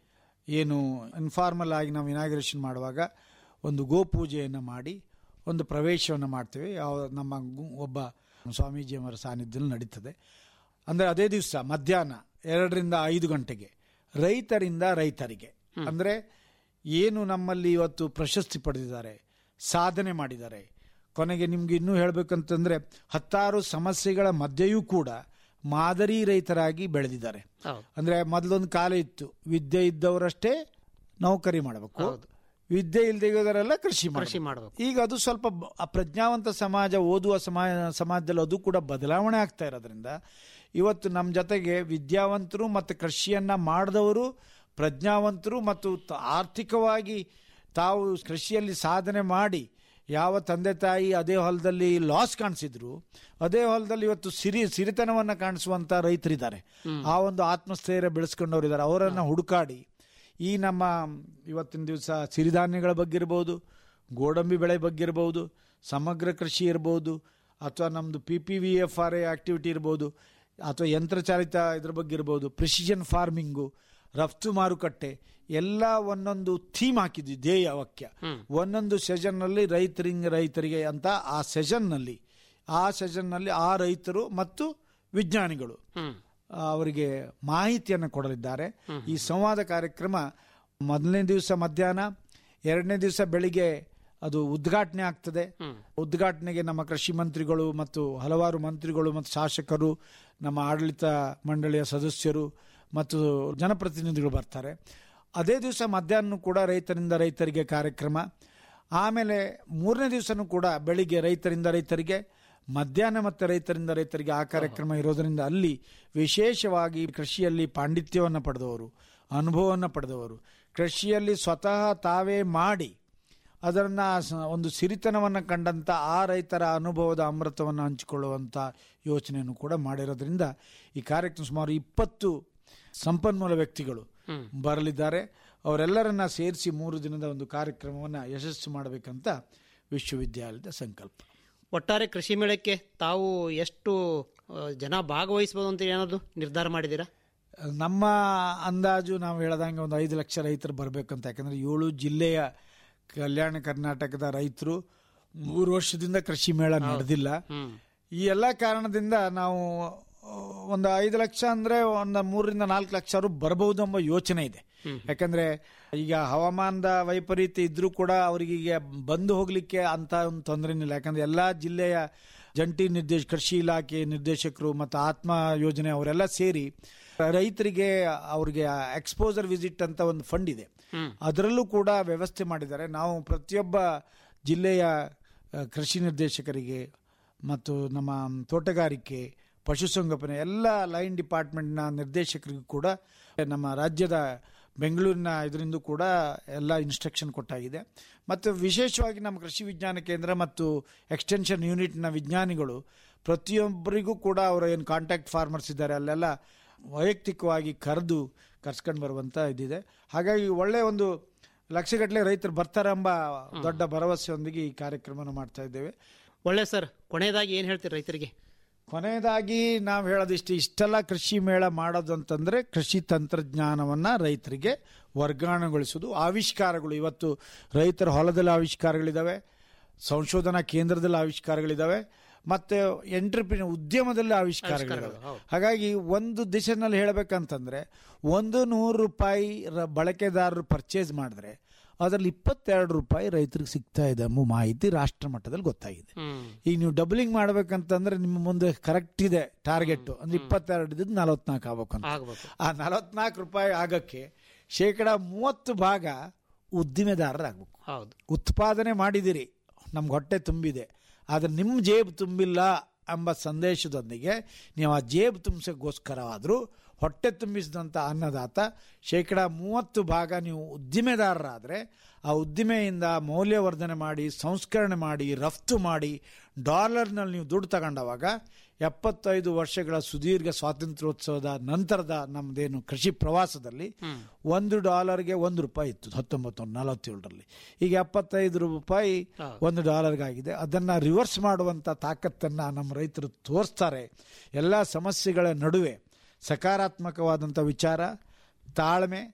ಏನು ಇನ್ಫಾರ್ಮಲ್ ಆಗಿ ನಾವು ಇನಾಗ್ರೇಷನ್ ಮಾಡುವಾಗ ಒಂದು ಗೋಪೂಜೆಯನ್ನು ಮಾಡಿ ಒಂದು ಪ್ರವೇಶವನ್ನು ಮಾಡ್ತೇವೆ ಯಾವ ನಮ್ಮ ಗು- ಒಬ್ಬ ಸ್ವಾಮೀಜಿಯವರ ಸಾನ್ನಿಧ್ಯದಲ್ಲಿ ನಡೀತದೆ ಅಂದರೆ ಅದೇ ದಿವಸ ಮಧ್ಯಾಹ್ನ ಎರಡರಿಂದ ಐದು ಗಂಟೆಗೆ ರೈತರಿಂದ ರೈತರಿಗೆ ಅಂದರೆ ಏನು ನಮ್ಮಲ್ಲಿ ಇವತ್ತು ಪ್ರಶಸ್ತಿ ಪಡೆದಿದ್ದಾರೆ ಸಾಧನೆ ಮಾಡಿದ್ದಾರೆ ಕೊನೆಗೆ ನಿಮ್ಗೆ ಇನ್ನೂ ಹೇಳಬೇಕಂತಂದ್ರೆ ಹತ್ತಾರು ಸಮಸ್ಯೆಗಳ ಮಧ್ಯೆಯೂ ಕೂಡ ಮಾದರಿ ರೈತರಾಗಿ ಬೆಳೆದಿದ್ದಾರೆ ಹೌದು ಅಂದ್ರೆ ಮೊದಲೊಂದು ಕಾಲ ಇತ್ತು ವಿದ್ಯೆ ಇದ್ದವರಷ್ಟೇ ನೌಕರಿ ಮಾಡಬೇಕು ಹೌದು. ವಿದ್ಯೆ ಇಲ್ಲದೆ ಇರೋದರೆಲ್ಲ ಕೃಷಿ ಕೃಷಿ ಮಾಡ್ಬೇಕು. ಮಾಡಬೇಕು ಈಗ ಅದು ಸ್ವಲ್ಪ ಬ- ಆ ಪ್ರಜ್ಞಾವಂತ ಸಮಾಜ ಓದುವ ಸಮಾಜ ಸಮಾಜದಲ್ಲಿ ಅದು ಕೂಡ ಬದಲಾವಣೆ ಆಗ್ತಾ ಇರೋದ್ರಿಂದ ಇವತ್ತು ನಮ್ಮ ಜೊತೆಗೆ ವಿದ್ಯಾವಂತರು ಮತ್ತು ಕೃಷಿಯನ್ನ ಮಾಡಿದವರು ಪ್ರಜ್ಞಾವಂತರು ಮತ್ತು ತ- ಆರ್ಥಿಕವಾಗಿ ತಾವು ಕೃಷಿಯಲ್ಲಿ ಸಾಧನೆ ಮಾಡಿ ಯಾವ ತಂದೆ ತಾಯಿ ಅದೇ ಹೊಲದಲ್ಲಿ ಲಾಸ್ ಕಾಣಿಸಿದ್ರು ಅದೇ ಹೊಲದಲ್ಲಿ ಇವತ್ತು ಸಿರಿ ಸಿರಿತನವನ್ನ ಕಾಣಿಸುವಂತ ರೈತರಿದ್ದಾರೆ ಆ ಒಂದು ಆತ್ಮಸ್ಥೈರ್ಯ ಬೆಳೆಸ್ಕೊಂಡವ್ರು ಇದ್ದಾರೆ ಅವರನ್ನ ಹುಡುಕಾಡಿ ಈ ನಮ್ಮ ಇವತ್ತಿನ ದಿವಸ ಸಿರಿಧಾನ್ಯಗಳ ಬಗ್ಗೆ ಇರ್ಬೋದು ಗೋಡಂಬಿ ಬೆಳೆ ಬಗ್ಗೆ ಇರ್ಬೋದು ಸಮಗ್ರ ಕೃಷಿ ಇರ್ಬೋದು ಅಥವಾ ನಮ್ಮದು P P V F R A activity ಇರ್ಬೋದು ಅಥವಾ ಯಂತ್ರಚಾಲಿತ ಇದ್ರ ಬಗ್ಗೆ ಇರ್ಬೋದು ಪ್ರಿಸಿಷನ್ ಫಾರ್ಮಿಂಗು ರಫ್ತು ಮಾರುಕಟ್ಟೆ ಎಲ್ಲ ಒಂದೊಂದು ಥೀಮ್ ಹಾಕಿದ್ವಿ ಧ್ಯೇಯ ವಾಕ್ಯ ಒಂದೊಂದು ಸೆಷನ್ನಲ್ಲಿ ರೈತರಿಗೆ ರೈತರಿಗೆ ಅಂತ ಆ ಸೆಷನ್ನಲ್ಲಿ ಆ ಸೆಷನ್ನಲ್ಲಿ ಆ ರೈತರು ಮತ್ತು ವಿಜ್ಞಾನಿಗಳು ಹ್ಮ್ ಅವರಿಗೆ ಮಾಹಿತಿಯನ್ನು ಕೊಡಲಿದ್ದಾರೆ ಈ ಸಂವಾದ ಕಾರ್ಯಕ್ರಮ ಮೊದಲನೇ ದಿವಸ ಮಧ್ಯಾಹ್ನ ಎರಡನೇ ದಿವಸ ಬೆಳಿಗ್ಗೆ ಅದು ಉದ್ಘಾಟನೆ ಆಗ್ತದೆ ಉದ್ಘಾಟನೆಗೆ ನಮ್ಮ ಕೃಷಿ ಮಂತ್ರಿಗಳು ಮತ್ತು ಹಲವಾರು ಮಂತ್ರಿಗಳು ಮತ್ತು ಶಾಸಕರು ನಮ್ಮ ಆಡಳಿತ ಮಂಡಳಿಯ ಸದಸ್ಯರು ಮತ್ತು ಜನಪ್ರತಿನಿಧಿಗಳು ಬರ್ತಾರೆ ಅದೇ ದಿವಸ ಮಧ್ಯಾಹ್ನ ಕೂಡ ರೈತರಿಂದ ರೈತರಿಗೆ ಕಾರ್ಯಕ್ರಮ ಆಮೇಲೆ ಮೂರನೇ ದಿವಸನೂ ಕೂಡ ಬೆಳಿಗ್ಗೆ ರೈತರಿಂದ ರೈತರಿಗೆ ಮಧ್ಯಾಹ್ನ ಮತ್ತು ರೈತರಿಂದ ರೈತರಿಗೆ ಆ ಕಾರ್ಯಕ್ರಮ ಇರೋದರಿಂದ ಅಲ್ಲಿ ವಿಶೇಷವಾಗಿ ಕೃಷಿಯಲ್ಲಿ ಪಾಂಡಿತ್ಯವನ್ನು ಪಡೆದವರು ಅನುಭವವನ್ನು ಪಡೆದವರು ಕೃಷಿಯಲ್ಲಿ ಸ್ವತಃ ತಾವೇ ಮಾಡಿ ಅದನ್ನು ಒಂದು ಸಿರಿತನವನ್ನು ಕಂಡಂಥ ಆ ರೈತರ ಅನುಭವದ ಅಮೃತವನ್ನು ಹಂಚಿಕೊಳ್ಳುವಂಥ ಯೋಚನೆಯನ್ನು ಕೂಡ ಮಾಡಿರೋದ್ರಿಂದ ಈ ಕಾರ್ಯಕ್ರಮ ಸುಮಾರು ಇಪ್ಪತ್ತು ಸಂಪನ್ಮೂಲ ವ್ಯಕ್ತಿಗಳು ಬರಲಿದ್ದಾರೆ ಅವರೆಲ್ಲರನ್ನ ಸೇರಿಸಿ ಮೂರು ದಿನದ ಒಂದು ಕಾರ್ಯಕ್ರಮವನ್ನು ಯಶಸ್ಸು ಮಾಡಬೇಕಂತ ವಿಶ್ವವಿದ್ಯಾಲಯದ ಸಂಕಲ್ಪ ಒಟ್ಟಾರೆ ಕೃಷಿ ಮೇಳಕ್ಕೆ ತಾವು ಎಷ್ಟು ಆ, ಜನ ಭಾಗವಹಿಸಬಹುದು ಅಂತ ಏನಾದ್ರು ನಿರ್ಧಾರ ಮಾಡಿದ್ದೀರಾ ನಮ್ಮ ಅಂದಾಜು ನಾವು ಹೇಳ್ದಂಗೆ ಒಂದು ಐದು ಲಕ್ಷ ರೈತರು ಬರಬೇಕಂತ ಯಾಕಂದ್ರೆ ಏಳು ಜಿಲ್ಲೆಯ ಕಲ್ಯಾಣ ಕರ್ನಾಟಕದ ರೈತರು ಮೂರು ವರ್ಷದಿಂದ ಕೃಷಿ ಮೇಳ ನಡೆದಿಲ್ಲ ಈ ಎಲ್ಲ ಕಾರಣದಿಂದ ನಾವು ಆ, ಒಂದು ಐದು ಲಕ್ಷ ಅಂದ್ರೆ ಒಂದು ಮೂರರಿಂದ ನಾಲ್ಕು ಲಕ್ಷ ಅವರು ಬರಬಹುದು ಎಂಬ ಯೋಚನೆ ಇದೆ ಯಾಕಂದ್ರೆ ಈಗ ಹವಾಮಾನದ ವೈಪರೀತ್ಯ ಇದ್ರೂ ಕೂಡ ಅವರಿಗೆ ಈಗ ಬಂದು ಹೋಗ್ಲಿಕ್ಕೆ ಅಂತ ಒಂದು ತೊಂದರೆ ಇಲ್ಲ ಯಾಕಂದ್ರೆ ಎಲ್ಲಾ ಜಿಲ್ಲೆಯ ಜಂಟಿ ನಿರ್ದೇಶ ಕೃಷಿ ಇಲಾಖೆ ನಿರ್ದೇಶಕರು ಮತ್ತು ಆತ್ಮ ಯೋಜನೆ ಅವರೆಲ್ಲ ಸೇರಿ ರೈತರಿಗೆ ಅವ್ರಿಗೆ ಎಕ್ಸ್ಪೋಸರ್ ವಿಸಿಟ್ ಅಂತ ಒಂದು ಫಂಡ್ ಇದೆ ಅದರಲ್ಲೂ ಕೂಡ ವ್ಯವಸ್ಥೆ ಮಾಡಿದ್ದಾರೆ ನಾವು ಪ್ರತಿಯೊಬ್ಬ ಜಿಲ್ಲೆಯ ಆ, ಕೃಷಿ ನಿರ್ದೇಶಕರಿಗೆ ಮತ್ತು ನಮ್ಮ ತೋಟಗಾರಿಕೆ ಪಶುಸಂಗೋಪನೆ ಎಲ್ಲ ಲೈನ್ ಡಿಪಾರ್ಟ್ಮೆಂಟ್ನ ನಿರ್ದೇಶಕರಿಗೂ ಕೂಡ ನಮ್ಮ ರಾಜ್ಯದ ಬೆಂಗಳೂರಿನ ಇದರಿಂದ ಕೂಡ ಎಲ್ಲ ಇನ್ಸ್ಟ್ರಕ್ಷನ್ ಕೊಟ್ಟಾಗಿದೆ ಮತ್ತು ವಿಶೇಷವಾಗಿ ನಮ್ಮ ಕೃಷಿ ವಿಜ್ಞಾನ ಕೇಂದ್ರ ಮತ್ತು ಎಕ್ಸ್ಟೆನ್ಷನ್ ಯೂನಿಟ್ನ ವಿಜ್ಞಾನಿಗಳು ಪ್ರತಿಯೊಬ್ಬರಿಗೂ ಕೂಡ ಅವರ ಏನು ಕಾಂಟ್ಯಾಕ್ಟ್ ಫಾರ್ಮರ್ಸ್ ಇದ್ದಾರೆ ಅಲ್ಲೆಲ್ಲ ವೈಯಕ್ತಿಕವಾಗಿ ಕರೆದು ಕರ್ಸ್ಕೊಂಡು ಬರುವಂತ ಇದಿದೆ ಹಾಗಾಗಿ ಒಳ್ಳೆ ಒಂದು ಲಕ್ಷಗಟ್ಟಲೆ ರೈತರು ಬರ್ತಾರೆ ಎಂಬ ದೊಡ್ಡ ಭರವಸೆಯೊಂದಿಗೆ ಈ ಕಾರ್ಯಕ್ರಮವನ್ನು ಮಾಡ್ತಾ ಇದ್ದೇವೆ ಒಳ್ಳೆ ಸರ್ ಕೊನೆಯದಾಗಿ ಏನು ಹೇಳ್ತೀರಿ ರೈತರಿಗೆ ಕೊನೆಯದಾಗಿ ನಾವು ಹೇಳೋದಿಷ್ಟು ಇಷ್ಟೆಲ್ಲ ಕೃಷಿ ಮೇಳ ಮಾಡೋದು ಅಂತಂದ್ರೆ ಕೃಷಿ ತಂತ್ರಜ್ಞಾನವನ್ನ ರೈತರಿಗೆ ವರ್ಗಾವಣೆಗೊಳಿಸೋದು ಆವಿಷ್ಕಾರಗಳು ಇವತ್ತು ರೈತರ ಹೊಲದಲ್ಲಿ ಆವಿಷ್ಕಾರಗಳಿದಾವೆ ಸಂಶೋಧನಾ ಕೇಂದ್ರದಲ್ಲಿ ಆವಿಷ್ಕಾರಗಳಿದಾವೆ ಮತ್ತೆ ಎಂಟ್ರಪ್ರಿನ ಉದ್ಯಮದಲ್ಲಿ ಆವಿಷ್ಕಾರಗಳಿದಾವೆ ಹಾಗಾಗಿ ಒಂದು ದಿಶೆನಲ್ಲಿ ಹೇಳಬೇಕಂತಂದ್ರೆ ಒಂದು ನೂರು ರೂಪಾಯಿ ರ- ಬಳಕೆದಾರರು ಪರ್ಚೇಸ್ ಮಾಡಿದ್ರೆ ಅದರಲ್ಲಿ ಇಪ್ಪತ್ತೆರಡು ರೂಪಾಯಿ ರೈತರಿಗೆ ಸಿಗ್ತಾ ಇದೆ ಎಂಬ ಮಾಹಿತಿ ರಾಷ್ಟ್ರ ಮಟ್ಟದಲ್ಲಿ ಗೊತ್ತಾಗಿದೆ ಈಗ ನೀವು ಡಬಲಿಂಗ್ ಮಾಡ್ಬೇಕಂತಂದ್ರೆ ನಿಮ್ಮ ಮುಂದೆ ಕರೆಕ್ಟ್ ಇದೆ ಟಾರ್ಗೆಟ್ ಅಂದ್ರೆ ಇಪ್ಪತ್ತೆರಡು ಇದ್ದು ನಲವತ್ನಾಲ್ಕು ಆಗ್ಬೇಕು ಅಂತ ಆಗ್ಬೇಕು ಆ ನಲವತ್ನಾಲ್ಕು ರೂಪಾಯಿ ಆಗಕ್ಕೆ ಶೇಕಡ ಮೂವತ್ತು ಭಾಗ ಉದ್ದಿಮೆದಾರರಾಗಬೇಕು ಹೌದು ಉತ್ಪಾದನೆ ಮಾಡಿದಿರಿ ನಮ್ಗೆ ಹೊಟ್ಟೆ ತುಂಬಿದೆ ಆದರೆ ನಿಮ್ಮ ಜೇಬು ತುಂಬಿಲ್ಲ ಎಂಬ ಸಂದೇಶದೊಂದಿಗೆ ನೀವು ಆ ಜೇಬು ತುಂಬಿಸೋಕ್ಕೋಸ್ಕರವಾದರೂ ಹೊಟ್ಟೆ ತುಂಬಿಸಿದಂಥ ಅನ್ನದಾತ ಶೇಕಡ ಮೂವತ್ತು ಭಾಗ ನೀವು ಉದ್ದಿಮೆದಾರರಾದರೆ ಆ ಉದ್ದಿಮೆಯಿಂದ ಮೌಲ್ಯವರ್ಧನೆ ಮಾಡಿ ಸಂಸ್ಕರಣೆ ಮಾಡಿ ರಫ್ತು ಮಾಡಿ ಡಾಲರ್ನಲ್ಲಿ ನೀವು ದುಡ್ಡು ತಗೊಂಡವಾಗ ಎಪ್ಪತ್ತೈದು ವರ್ಷಗಳ ಸುದೀರ್ಘ ಸ್ವಾತಂತ್ರ್ಯೋತ್ಸವದ ನಂತರದ ನಮ್ಮದೇನು ಕೃಷಿ ಪ್ರವಾಸದಲ್ಲಿ ಒಂದು ಡಾಲರ್ಗೆ ಒಂದು ರೂಪಾಯಿ ಇತ್ತು ಹತ್ತೊಂಬತ್ತು ನಲವತ್ತೇಳರಲ್ಲಿ ಈಗ ಎಪ್ಪತ್ತೈದು ರೂಪಾಯಿ ಒಂದು ಡಾಲರ್ಗಾಗಿದೆ ಅದನ್ನು ರಿವರ್ಸ್ ಮಾಡುವಂಥ ತಾಕತ್ತನ್ನು ನಮ್ಮ ರೈತರು ತೋರಿಸ್ತಾರೆ ಎಲ್ಲ ಸಮಸ್ಯೆಗಳ ನಡುವೆ ಸಕಾರಾತ್ಮಕವಾದಂಥ ವಿಚಾರ ತಾಳ್ಮೆ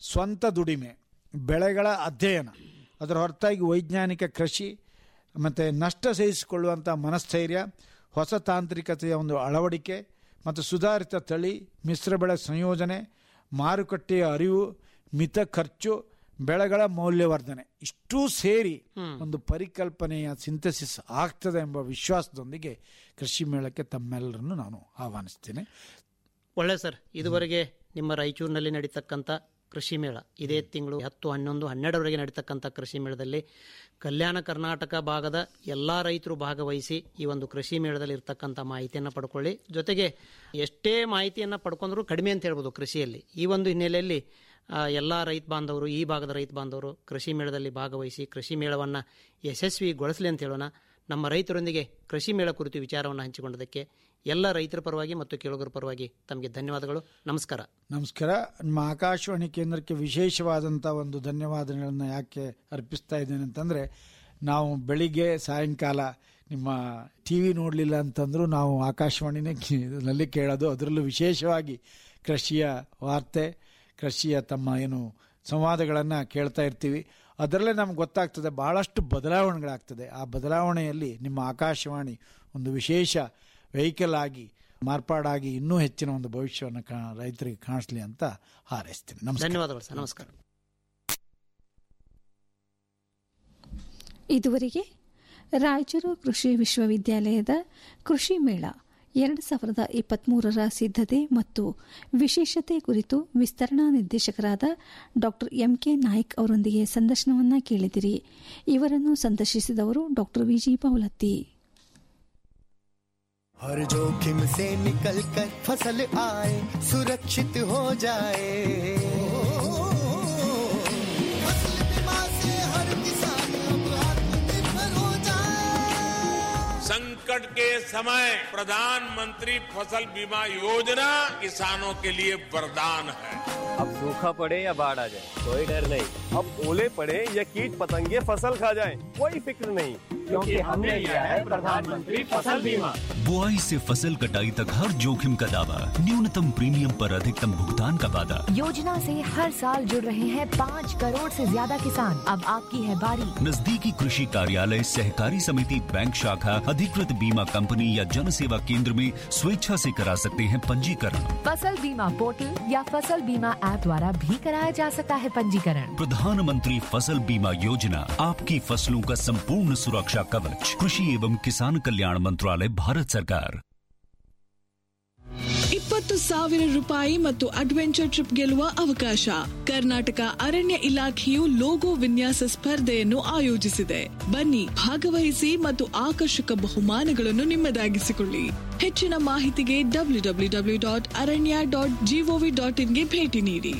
ಸ್ವಂತ ದುಡಿಮೆ ಬೆಳೆಗಳ ಅಧ್ಯಯನ ಅದರ ಹೊರತಾಗಿ ವೈಜ್ಞಾನಿಕ ಕೃಷಿ ಮತ್ತು ನಷ್ಟ ಸಹಿಸಿಕೊಳ್ಳುವಂಥ ಮನಸ್ಥೈರ್ಯ ಹೊಸ ತಾಂತ್ರಿಕತೆಯ ಒಂದು ಅಳವಡಿಕೆ ಮತ್ತು ಸುಧಾರಿತ ತಳಿ ಮಿಶ್ರ ಬೆಳೆ ಸಂಯೋಜನೆ ಮಾರುಕಟ್ಟೆಯ ಅರಿವು ಮಿತ ಖರ್ಚು ಬೆಳೆಗಳ ಮೌಲ್ಯವರ್ಧನೆ ಇಷ್ಟೂ ಸೇರಿ ಒಂದು ಪರಿಕಲ್ಪನೆಯ ಸಿಂಥಸಿಸ್ ಆಗ್ತದೆ ಎಂಬ ವಿಶ್ವಾಸದೊಂದಿಗೆ ಕೃಷಿ ಮೇಳಕ್ಕೆ ತಮ್ಮೆಲ್ಲರನ್ನು ನಾನು ಆಹ್ವಾನಿಸ್ತೇನೆ ಒಳ್ಳೆ ಸರ್ ಇದುವರೆಗೆ ನಿಮ್ಮ ರಾಯಚೂರಿನಲ್ಲಿ ನಡೀತಕ್ಕಂಥ ಕೃಷಿ ಮೇಳ ಇದೇ ತಿಂಗಳು ಹತ್ತು ಹನ್ನೊಂದು ಹನ್ನೆರಡರವರೆಗೆ ನಡೀತಕ್ಕಂಥ ಕೃಷಿ ಮೇಳದಲ್ಲಿ ಕಲ್ಯಾಣ ಕರ್ನಾಟಕ ಭಾಗದ ಎಲ್ಲ ರೈತರು ಭಾಗವಹಿಸಿ ಈ ಒಂದು ಕೃಷಿ ಮೇಳದಲ್ಲಿ ಇರ್ತಕ್ಕಂಥ ಮಾಹಿತಿಯನ್ನು ಪಡ್ಕೊಳ್ಳಿ ಜೊತೆಗೆ ಎಷ್ಟೇ ಮಾಹಿತಿಯನ್ನು ಪಡ್ಕೊಂಡ್ರೂ ಕಡಿಮೆ ಅಂತ ಹೇಳ್ಬೋದು ಕೃಷಿಯಲ್ಲಿ ಈ ಒಂದು ಹಿನ್ನೆಲೆಯಲ್ಲಿ ಎಲ್ಲ ರೈತ ಬಾಂಧವರು ಈ ಭಾಗದ ರೈತ ಬಾಂಧವರು ಕೃಷಿ ಮೇಳದಲ್ಲಿ ಭಾಗವಹಿಸಿ ಕೃಷಿ ಮೇಳವನ್ನು ಯಶಸ್ವಿಗೊಳಿಸಲಿ ಅಂತ ಹೇಳೋಣ ನಮ್ಮ ರೈತರೊಂದಿಗೆ ಕೃಷಿ ಮೇಳ ಕುರಿತು ವಿಚಾರವನ್ನು ಹಂಚಿಕೊಂಡದಕ್ಕೆ ಎಲ್ಲ ರೈತರ ಪರವಾಗಿ ಮತ್ತು ಕೇಳುಗರ ಪರವಾಗಿ ತಮಗೆ ಧನ್ಯವಾದಗಳು ನಮಸ್ಕಾರ ನಮಸ್ಕಾರ ನಮ್ಮ ಆಕಾಶವಾಣಿ ಕೇಂದ್ರಕ್ಕೆ ವಿಶೇಷವಾದಂಥ ಒಂದು ಧನ್ಯವಾದಗಳನ್ನು ಯಾಕೆ ಅರ್ಪಿಸ್ತಾ ಇದ್ದೇನೆ ಅಂತಂದರೆ ನಾವು ಬೆಳಿಗ್ಗೆ ಸಾಯಂಕಾಲ ನಿಮ್ಮ ಟಿ ವಿ ನೋಡಲಿಲ್ಲ ಅಂತಂದರೂ ನಾವು ಆಕಾಶವಾಣಿನೇ ನಲ್ಲಿ ಕೇಳೋದು ಅದರಲ್ಲೂ ವಿಶೇಷವಾಗಿ ಕೃಷಿಯ ವಾರ್ತೆ ಕೃಷಿಯ ತಮ್ಮ ಏನು ಸಂವಾದಗಳನ್ನು ಕೇಳ್ತಾ ಇರ್ತೀವಿ ಅದರಲ್ಲೇ ನಮ್ಗೆ ಗೊತ್ತಾಗ್ತದೆ ಭಾಳಷ್ಟು ಬದಲಾವಣೆಗಳಾಗ್ತದೆ ಆ ಬದಲಾವಣೆಯಲ್ಲಿ ನಿಮ್ಮ ಆಕಾಶವಾಣಿ ಒಂದು ವಿಶೇಷ ವೆಹಿಕಲ್ ಆಗಿ ಮಾರ್ಪಾಡಾಗಿ ಇನ್ನೂ ಹೆಚ್ಚಿನ ಒಂದು ಭವಿಷ್ಯವನ್ನು ಕಾ ರೈತರಿಗೆ ಕಾಣಿಸ್ಲಿ ಅಂತ ಹಾರೈಸ್ತೀನಿ ನಮಸ್ಕಾರ ಧನ್ಯವಾದಗಳು ಸರ್ ನಮಸ್ಕಾರ ಇದುವರೆಗೆ ರಾಯಚೂರು ಕೃಷಿ ವಿಶ್ವವಿದ್ಯಾಲಯದ ಕೃಷಿ ಮೇಳ ಎರಡು ಸಾವಿರದ ಇಪ್ಪತ್ಮೂರರ ಸಿದ್ಧತೆ ಮತ್ತು ವಿಶೇಷತೆ ಕುರಿತು ವಿಸ್ತರಣಾ ನಿರ್ದೇಶಕರಾದ ಡಾ ಎಂಕೆ ನಾಯ್ಕ್ ಅವರೊಂದಿಗೆ ಸಂದರ್ಶನವನ್ನ ಕೇಳಿದಿರಿ ಇವರನ್ನು ಸಂದರ್ಶಿಸಿದವರು ಡಾ ವಿಜಿ ಪೌಲತ್ತಿ हर जोखिम से निकल कर फसल आए सुरक्षित हो जाए फसल बीमा से हर किसान अब आत्मनिर्भर हो जाए संकट के समय प्रधानमंत्री फसल बीमा योजना किसानों के लिए वरदान है अब सूखा पड़े या बाढ़ आ जाए कोई डर नहीं अब ओले पड़े या कीट पतंगे फसल खा जाए कोई फिक्र नहीं क्योंकि हमने लिया है प्रधानमंत्री फसल बीमा बुआई से फसल कटाई तक हर जोखिम का दावा न्यूनतम प्रीमियम पर अधिकतम भुगतान का वादा योजना से हर साल जुड़ रहे हैं पाँच करोड़ से ज्यादा किसान अब आपकी है बारी नजदीकी कृषि कार्यालय सहकारी समिति बैंक शाखा अधिकृत बीमा कंपनी या जन सेवा केंद्र में स्वेच्छा से करा सकते हैं पंजीकरण फसल बीमा पोर्टल या फसल बीमा ऐप द्वारा भी कराया जा सकता है पंजीकरण प्रधानमंत्री फसल बीमा योजना आपकी फसलों का संपूर्ण सुरक्षा कवच कृषि एवं किसान कल्याण मंत्रालय भारत सरकार ಇಪ್ಪತ್ತು ಸಾವಿರ ರೂಪಾಯಿ ಮತ್ತು ಅಡ್ವೆಂಚರ್ ಟ್ರಿಪ್ ಗೆಲ್ಲುವ ಅವಕಾಶ ಕರ್ನಾಟಕ ಅರಣ್ಯ ಇಲಾಖೆಯು ಲೋಗೋ ವಿನ್ಯಾಸ ಸ್ಪರ್ಧೆಯನ್ನು ಆಯೋಜಿಸಿದೆ ಬನ್ನಿ ಭಾಗವಹಿಸಿ ಮತ್ತು ಆಕರ್ಷಕ ಬಹುಮಾನಗಳನ್ನು ನಿಮ್ಮದಾಗಿಸಿಕೊಳ್ಳಿ ಹೆಚ್ಚಿನ ಮಾಹಿತಿಗೆ ಡಬ್ಲ್ಯೂ ಡಬ್ಲ್ಯೂ ಡಬ್ಲ್ಯೂ ಡಾಟ್ ಅರಣ್ಯ ಡಾಟ್ ಜಿಒವಿ ಡಾಟ್ ಇನ್ಗೆ ಭೇಟಿ ನೀಡಿ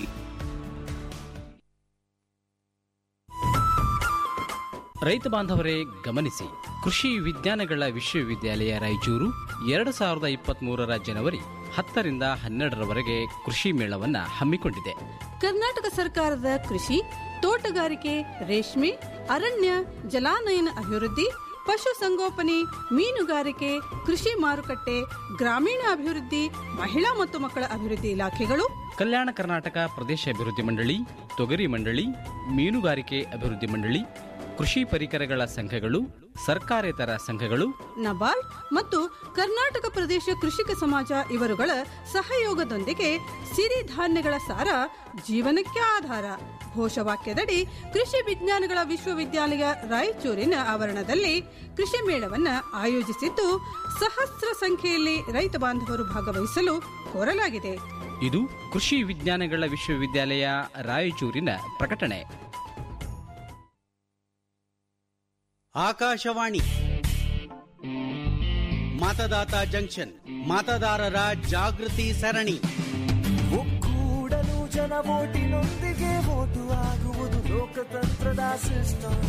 ರೈತ ಬಾಂಧವರೇ ಗಮನಿಸಿ ಕೃಷಿ ವಿಜ್ಞಾನಗಳ ವಿಶ್ವವಿದ್ಯಾಲಯ ರಾಯಚೂರು ಎರಡು ಸಾವಿರದ ಇಪ್ಪತ್ಮೂರರ ಜನವರಿ ಹತ್ತರಿಂದ ಹನ್ನೆರಡರವರೆಗೆ ಕೃಷಿ ಮೇಳವನ್ನ ಹಮ್ಮಿಕೊಂಡಿದೆ ಕರ್ನಾಟಕ ಸರ್ಕಾರದ ಕೃಷಿ ತೋಟಗಾರಿಕೆ ರೇಷ್ಮೆ ಅರಣ್ಯ ಜಲಾನಯನ ಅಭಿವೃದ್ಧಿ ಪಶುಸಂಗೋಪನೆ ಮೀನುಗಾರಿಕೆ ಕೃಷಿ ಮಾರುಕಟ್ಟೆ ಗ್ರಾಮೀಣ ಅಭಿವೃದ್ಧಿ ಮಹಿಳಾ ಮತ್ತು ಮಕ್ಕಳ ಅಭಿವೃದ್ಧಿ ಇಲಾಖೆಗಳು ಕಲ್ಯಾಣ ಕರ್ನಾಟಕ ಪ್ರದೇಶ ಅಭಿವೃದ್ಧಿ ಮಂಡಳಿ ತೊಗರಿ ಮಂಡಳಿ ಮೀನುಗಾರಿಕೆ ಅಭಿವೃದ್ಧಿ ಮಂಡಳಿ ಕೃಷಿ ಪರಿಕರಗಳ ಸಂಘಗಳು ಸರ್ಕಾರೇತರ ಸಂಘಗಳು ನಬಾರ್ಡ್ ಮತ್ತು ಕರ್ನಾಟಕ ಪ್ರದೇಶ ಕೃಷಿಕ ಸಮಾಜ ಇವರುಗಳ ಸಹಯೋಗದೊಂದಿಗೆ ಸಿರಿಧಾನ್ಯಗಳ ಸಾರ ಜೀವನಕ್ಕೆ ಆಧಾರ ಘೋಷವಾಕ್ಯದಡಿ ಕೃಷಿ ವಿಜ್ಞಾನಗಳ ವಿಶ್ವವಿದ್ಯಾಲಯ ರಾಯಚೂರಿನ ಆವರಣದಲ್ಲಿ ಕೃಷಿ ಮೇಳವನ್ನ ಆಯೋಜಿಸಿದ್ದು ಸಹಸ್ರ ಸಂಖ್ಯೆಯಲ್ಲಿ ರೈತ ಬಾಂಧವರು ಭಾಗವಹಿಸಲು ಕೋರಲಾಗಿದೆ ಇದು ಕೃಷಿ ವಿಜ್ಞಾನಗಳ ವಿಶ್ವವಿದ್ಯಾಲಯ ರಾಯಚೂರಿನ ಪ್ರಕಟಣೆ ಆಕಾಶವಾಣಿ ಮತದಾತ ಜಂಕ್ಷನ್ ಮತದಾರರ ಜಾಗೃತಿ ಸರಣಿ ಒಕ್ಕೂಡಲು ಜನ ಓಟಿನೊಂದಿಗೆ ಓಟು ಆಗುವುದು ಲೋಕತಂತ್ರದ ಸಿಸ್ಟಮ್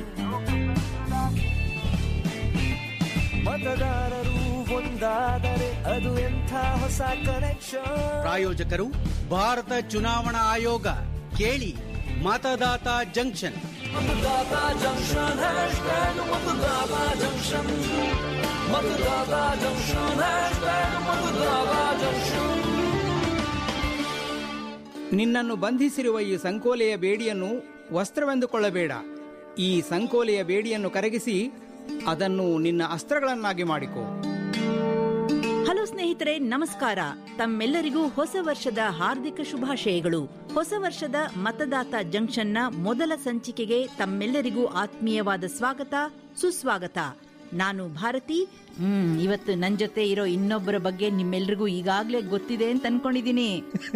ಮತದಾರರು ಒಂದಾದರೆ ಅದು ಎಂಥ ಹೊಸ ಕನೆಕ್ಷನ್ ಪ್ರಾಯೋಜಕರು ಭಾರತ ಚುನಾವಣಾ ಆಯೋಗ ಕೇಳಿ ಮತದಾತ ಜಂಕ್ಷನ್ मतदाता जंक्शन हैशटैग मतदाता जंक्शन मतदाता जंक्शन हैशटैग मतदाता जंक्शन ನಿನ್ನನ್ನು ಬಂಧಿಸಿರುವ ಈ ಸಂಕೋಲೆಯ ಬೇಡಿಯನ್ನು ವಸ್ತ್ರವೆಂದುಕೊಳ್ಳಬೇಡ ಈ ಸಂಕೋಲೆಯ ಬೇಡಿಯನ್ನು ಕರಗಿಸಿ ಅದನ್ನು ನಿನ್ನ ಅಸ್ತ್ರಗಳನ್ನಾಗಿ ಮಾಡಿಕೊ ಹಲೋ ಸ್ನೇಹಿತರೆ ನಮಸ್ಕಾರ ತಮ್ಮೆಲ್ಲರಿಗೂ ಹೊಸ ವರ್ಷದ ಹಾರ್ದಿಕ ಶುಭಾಶಯಗಳು ಹೊಸ ವರ್ಷದ ಮತದಾತ ಜಂಕ್ಷನ್ನ ಮೊದಲ ಸಂಚಿಕೆಗೆ ತಮ್ಮೆಲ್ಲರಿಗೂ ಆತ್ಮೀಯವಾದ ಸ್ವಾಗತ ಸುಸ್ವಾಗತ ನಾನು ಭಾರತಿ ಹ್ಮ್ ಇವತ್ತು ನನ್ ಜೊತೆ ಇರೋ ಇನ್ನೊಬ್ಬರ ಬಗ್ಗೆ ನಿಮ್ಮೆಲ್ರಿಗೂ ಈಗಾಗ್ಲೇ ಗೊತ್ತಿದೆ ಅಂತ ಅನ್ಕೊಂಡಿದೀನಿ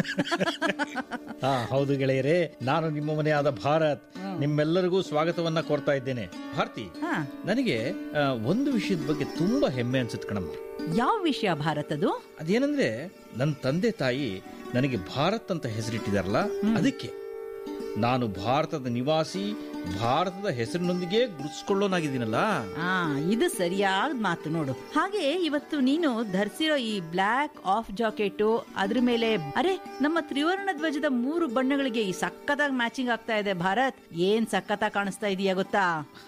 ಹಾ ಹೌದು ಗೆಳೆಯರೇ ನಾನು ನಿಮ್ಮ ಮನೆಯಾದ ಭಾರತ್ ನಿಮ್ಮೆಲ್ಲರಿಗೂ ಸ್ವಾಗತವನ್ನ ಕೋರ್ತಾ ಇದ್ದೇನೆ ಭಾರತಿ ಹಾ. ನನಗೆ ಆ, ಒಂದು ವಿಷಯದ ಬಗ್ಗೆ ತುಂಬಾ ಹೆಮ್ಮೆ ಅನ್ಸುತ್ತೆ ಕಣಮ್ಮ ಯಾವ ವಿಷಯ ಭಾರತದು ಅದೇನಂದ್ರೆ ನನ್ನ ತಂದೆ ತಾಯಿ ನನಗೆ ಭಾರತ್ ಅಂತ ಹೆಸರಿಟ್ಟಿದಾರಲ್ಲ ಅದಕ್ಕೆ ನಾನು ಭಾರತದ ನಿವಾಸಿ ಭಾರತದ ಹೆಸರಿನೊಂದಿಗೆ ಗುರುತಿಸ್ಕೊಳ್ಳೋನಾಗಿದ್ದೀನಲ್ಲ ಆ ಇದು ಸರಿಯಾದ ಮಾತು ನೋಡು ಹಾಗೆ ಇವತ್ತು ನೀನು ಧರಿಸಿರೋ ಈ ಬ್ಲಾಕ್ ಆಫ್ ಜಾಕೆಟ್ ಅದ್ರ ಮೇಲೆ ಅರೆ ನಮ್ಮ ತ್ರಿವರ್ಣ ಧ್ವಜದ ಮೂರು ಬಣ್ಣಗಳಿಗೆ ಈ ಸಕ್ಕತ್ತಾಗಿ ಮ್ಯಾಚಿಂಗ್ ಆಗ್ತಾ ಇದೆ ಭಾರತ್ ಏನ್ ಸಕ್ಕತ್ತಾಗಿ ಕಾಣಿಸ್ತಾ ಇದೆಯಾ ಗೊತ್ತಾ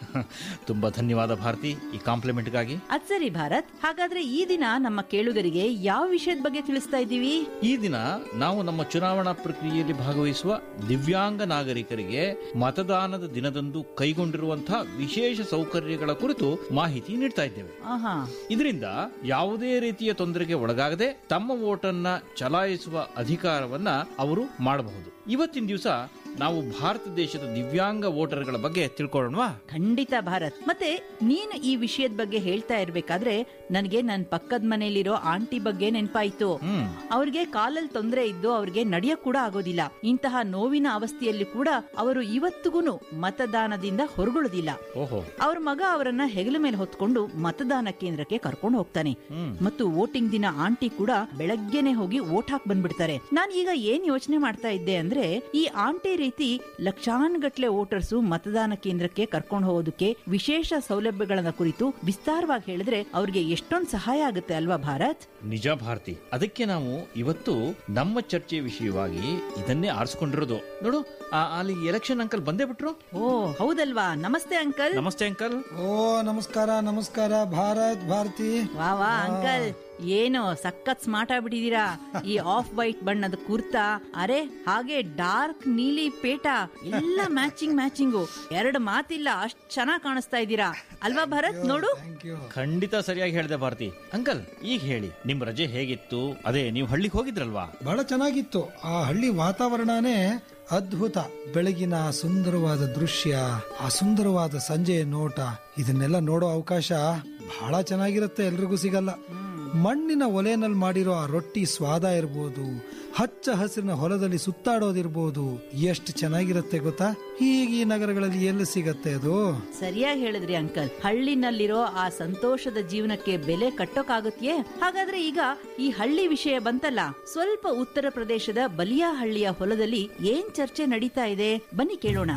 ತುಂಬಾ ಧನ್ಯವಾದ ಭಾರತಿ ಈ ಕಾಂಪ್ಲಿಮೆಂಟ್ಗಾಗಿ ಅದ್ ಸರಿ ಭಾರತ್ ಹಾಗಾದ್ರೆ ಈ ದಿನ ನಮ್ಮ ಕೇಳುಗರಿಗೆ ಯಾವ ವಿಷಯದ ಬಗ್ಗೆ ತಿಳಿಸ್ತಾ ಇದ್ದೀವಿ ಈ ದಿನ ನಾವು ನಮ್ಮ ಚುನಾವಣಾ ಪ್ರಕ್ರಿಯೆಯಲ್ಲಿ ಭಾಗವಹಿಸುವ ದಿವ್ಯಾಂಗ ನಾಗರಿಕರಿಗೆ ಮತದಾನದ ದಿನದಂದು ಕೈಗೊಂಡಿರುವಂತಹ ವಿಶೇಷ ಸೌಕರ್ಯಗಳ ಕುರಿತು ಮಾಹಿತಿ ನೀಡ್ತಾ ಇದ್ದೇವೆ ಆಹಾ ಇದರಿಂದ ಯಾವುದೇ ರೀತಿಯ ತೊಂದರೆಗೆ ಒಳಗಾಗದೆ ತಮ್ಮ ವೋಟನ್ನ ಚಲಾಯಿಸುವ ಅಧಿಕಾರವನ್ನ ಅವರು ಮಾಡಬಹುದು ಇವತ್ತಿನ ದಿವಸ ನಾವು ಭಾರತ ದೇಶದ ದಿವ್ಯಾಂಗ ವೋಟರ್ಗಳ ಬಗ್ಗೆ ತಿಳ್ಕೊಳ್ಳೋಣವಾ ಖಂಡಿತ ಭಾರತ್ ಮತ್ತೆ ನೀನು ಈ ವಿಷಯದ ಬಗ್ಗೆ ಹೇಳ್ತಾ ಇರ್ಬೇಕಾದ್ರೆ ನನಗೆ ನನ್ನ ಪಕ್ಕದ ಮನೆಯಲ್ಲಿರೋ ಆಂಟಿ ಬಗ್ಗೆ ನೆನಪಾಯ್ತು ಅವ್ರಿಗೆ ಕಾಲಲ್ಲಿ ತೊಂದರೆ ಇದ್ದು ಅವ್ರಿಗೆ ನಡೆಯಕ್ ಕೂಡ ಆಗೋದಿಲ್ಲ ಇಂತಹ ನೋವಿನ ಅವಸ್ಥೆಯಲ್ಲಿ ಕೂಡ ಅವರು ಇವತ್ತಿಗೂ ಮತದಾನದಿಂದ ಹೊರಗುಳುದಿಲ್ಲ ಓಹೋ ಅವ್ರ ಮಗ ಅವರನ್ನ ಹೆಗಲ ಮೇಲೆ ಹೊತ್ಕೊಂಡು ಮತದಾನ ಕೇಂದ್ರಕ್ಕೆ ಕರ್ಕೊಂಡು ಹೋಗ್ತಾನೆ ಮತ್ತು ವೋಟಿಂಗ್ ದಿನ ಆಂಟಿ ಕೂಡ ಬೆಳಗ್ಗೆನೆ ಹೋಗಿ ವೋಟ್ ಹಾಕ್ ಬಂದ್ಬಿಡ್ತಾರೆ ನಾನು ಈಗ ಏನ್ ಯೋಚನೆ ಮಾಡ್ತಾ ಇದ್ದೆ ಅಂದ್ರೆ ಈ ಆಂಟಿ ರೀತಿ ಲಕ್ಷಾನುಗಟ್ಲೆ ವೋಟರ್ಸ್ ಮತದಾನ ಕೇಂದ್ರಕ್ಕೆ ಕರ್ಕೊಂಡು ಹೋಗೋದಕ್ಕೆ ವಿಶೇಷ ಸೌಲಭ್ಯಗಳನ್ನ ಕುರಿತು ವಿಸ್ತಾರವಾಗಿ ಹೇಳಿದ್ರೆ ಅವ್ರಿಗೆ ಎಷ್ಟೊಂದು ಸಹಾಯ ಆಗುತ್ತೆ ಅಲ್ವಾ ಭಾರತ್ ನಿಜ ಭಾರತಿ ಅದಕ್ಕೆ ನಾವು ಇವತ್ತು ನಮ್ಮ ಚರ್ಚೆಯ ವಿಷಯವಾಗಿ ಇದನ್ನೇ ಆರಿಸ್ಕೊಂಡಿರೋದು ನೋಡು ಆ- ಅಲ್ಲಿ ಎಲೆಕ್ಷನ್ ಅಂಕಲ್ ಬಂದೇ ಬಿಟ್ರು ಓ ಹೌದಲ್ವಾ ನಮಸ್ತೆ ಅಂಕಲ್ ನಮಸ್ತೆ ಅಂಕಲ್ ಓ ನಮಸ್ಕಾರ ನಮಸ್ಕಾರ ಭಾರತ್ ಭಾರತಿ ವಾ ವಾ ಅಂಕಲ್ ಏನು ಸಖತ್ ಸ್ಮಾರ್ಟ್ ಆಗ್ಬಿಟ್ಟಿದೀರಾ ಈ ಆಫ್ ವೈಟ್ ಬಣ್ಣದ ಕುರ್ತಾ ಅರೆ ಹಾಗೆ ಡಾರ್ಕ್ ನೀಲಿ ಪೇಟ ಎಲ್ಲ ಮ್ಯಾಚಿಂಗ್ ಮ್ಯಾಚಿಂಗು ಎರಡು ಮಾತಿಲ್ಲ ಅಷ್ಟ್ ಚೆನ್ನಾಗ್ ಕಾಣಿಸ್ತಾ ಇದ್ದೀರಾ ಅಲ್ವಾ ಭರತ್ ನೋಡು ಖಂಡಿತ ಸರಿಯಾಗಿ ಹೇಳಿದೆ ಭಾರತಿ ಅಂಕಲ್ ಈಗ ಹೇಳಿ ನಿಮ್ ರಜೆ ಹೇಗಿತ್ತು ಅದೇ ನೀವು ಹಳ್ಳಿಗೆ ಹೋಗಿದ್ರಲ್ವಾ ಬಹಳ ಚೆನ್ನಾಗಿತ್ತು ಆ ಹಳ್ಳಿ ವಾತಾವರಣನೇ ಅದ್ಭುತ ಬೆಳಗಿನ ಸುಂದರವಾದ ದೃಶ್ಯ ಆ ಸುಂದರವಾದ ಸಂಜೆಯ ನೋಟ ಇದನ್ನೆಲ್ಲ ನೋಡೋ ಅವಕಾಶ ಬಹಳ ಚೆನ್ನಾಗಿರುತ್ತೆ ಎಲ್ರಿಗೂ ಸಿಗಲ್ಲ ಮಣ್ಣಿನ ಒಲೆನಲ್ಲಿ ಮಾಡಿರೋ ಆ ರೊಟ್ಟಿ ಸ್ವಾದ ಇರ್ಬೋದು ಹಚ್ಚ ಹಸಿರಿನ ಹೊಲದಲ್ಲಿ ಸುತ್ತಾಡೋದಿರ್ಬೋದು ಎಷ್ಟು ಚೆನ್ನಾಗಿರುತ್ತೆ ಗೊತ್ತಾ ಈಗ ಈ ನಗರಗಳಲ್ಲಿ ಎಲ್ಲಿ ಸಿಗತ್ತೆ ಅದು ಸರಿಯಾಗಿ ಹೇಳಿದ್ರಿ ಅಂಕಲ್ ಹಳ್ಳಿನಲ್ಲಿರೋ ಆ ಸಂತೋಷದ ಜೀವನಕ್ಕೆ ಬೆಲೆ ಕಟ್ಟೋಕಾಗತ್ಯೇ ಹಾಗಾದ್ರೆ ಈಗ ಈ ಹಳ್ಳಿ ವಿಷಯ ಬಂತಲ್ಲ ಸ್ವಲ್ಪ ಉತ್ತರ ಪ್ರದೇಶದ ಬಲಿಯಾ ಹಳ್ಳಿಯ ಹೊಲದಲ್ಲಿ ಏನ್ ಚರ್ಚೆ ನಡೀತಾ ಇದೆ ಬನ್ನಿ ಕೇಳೋಣ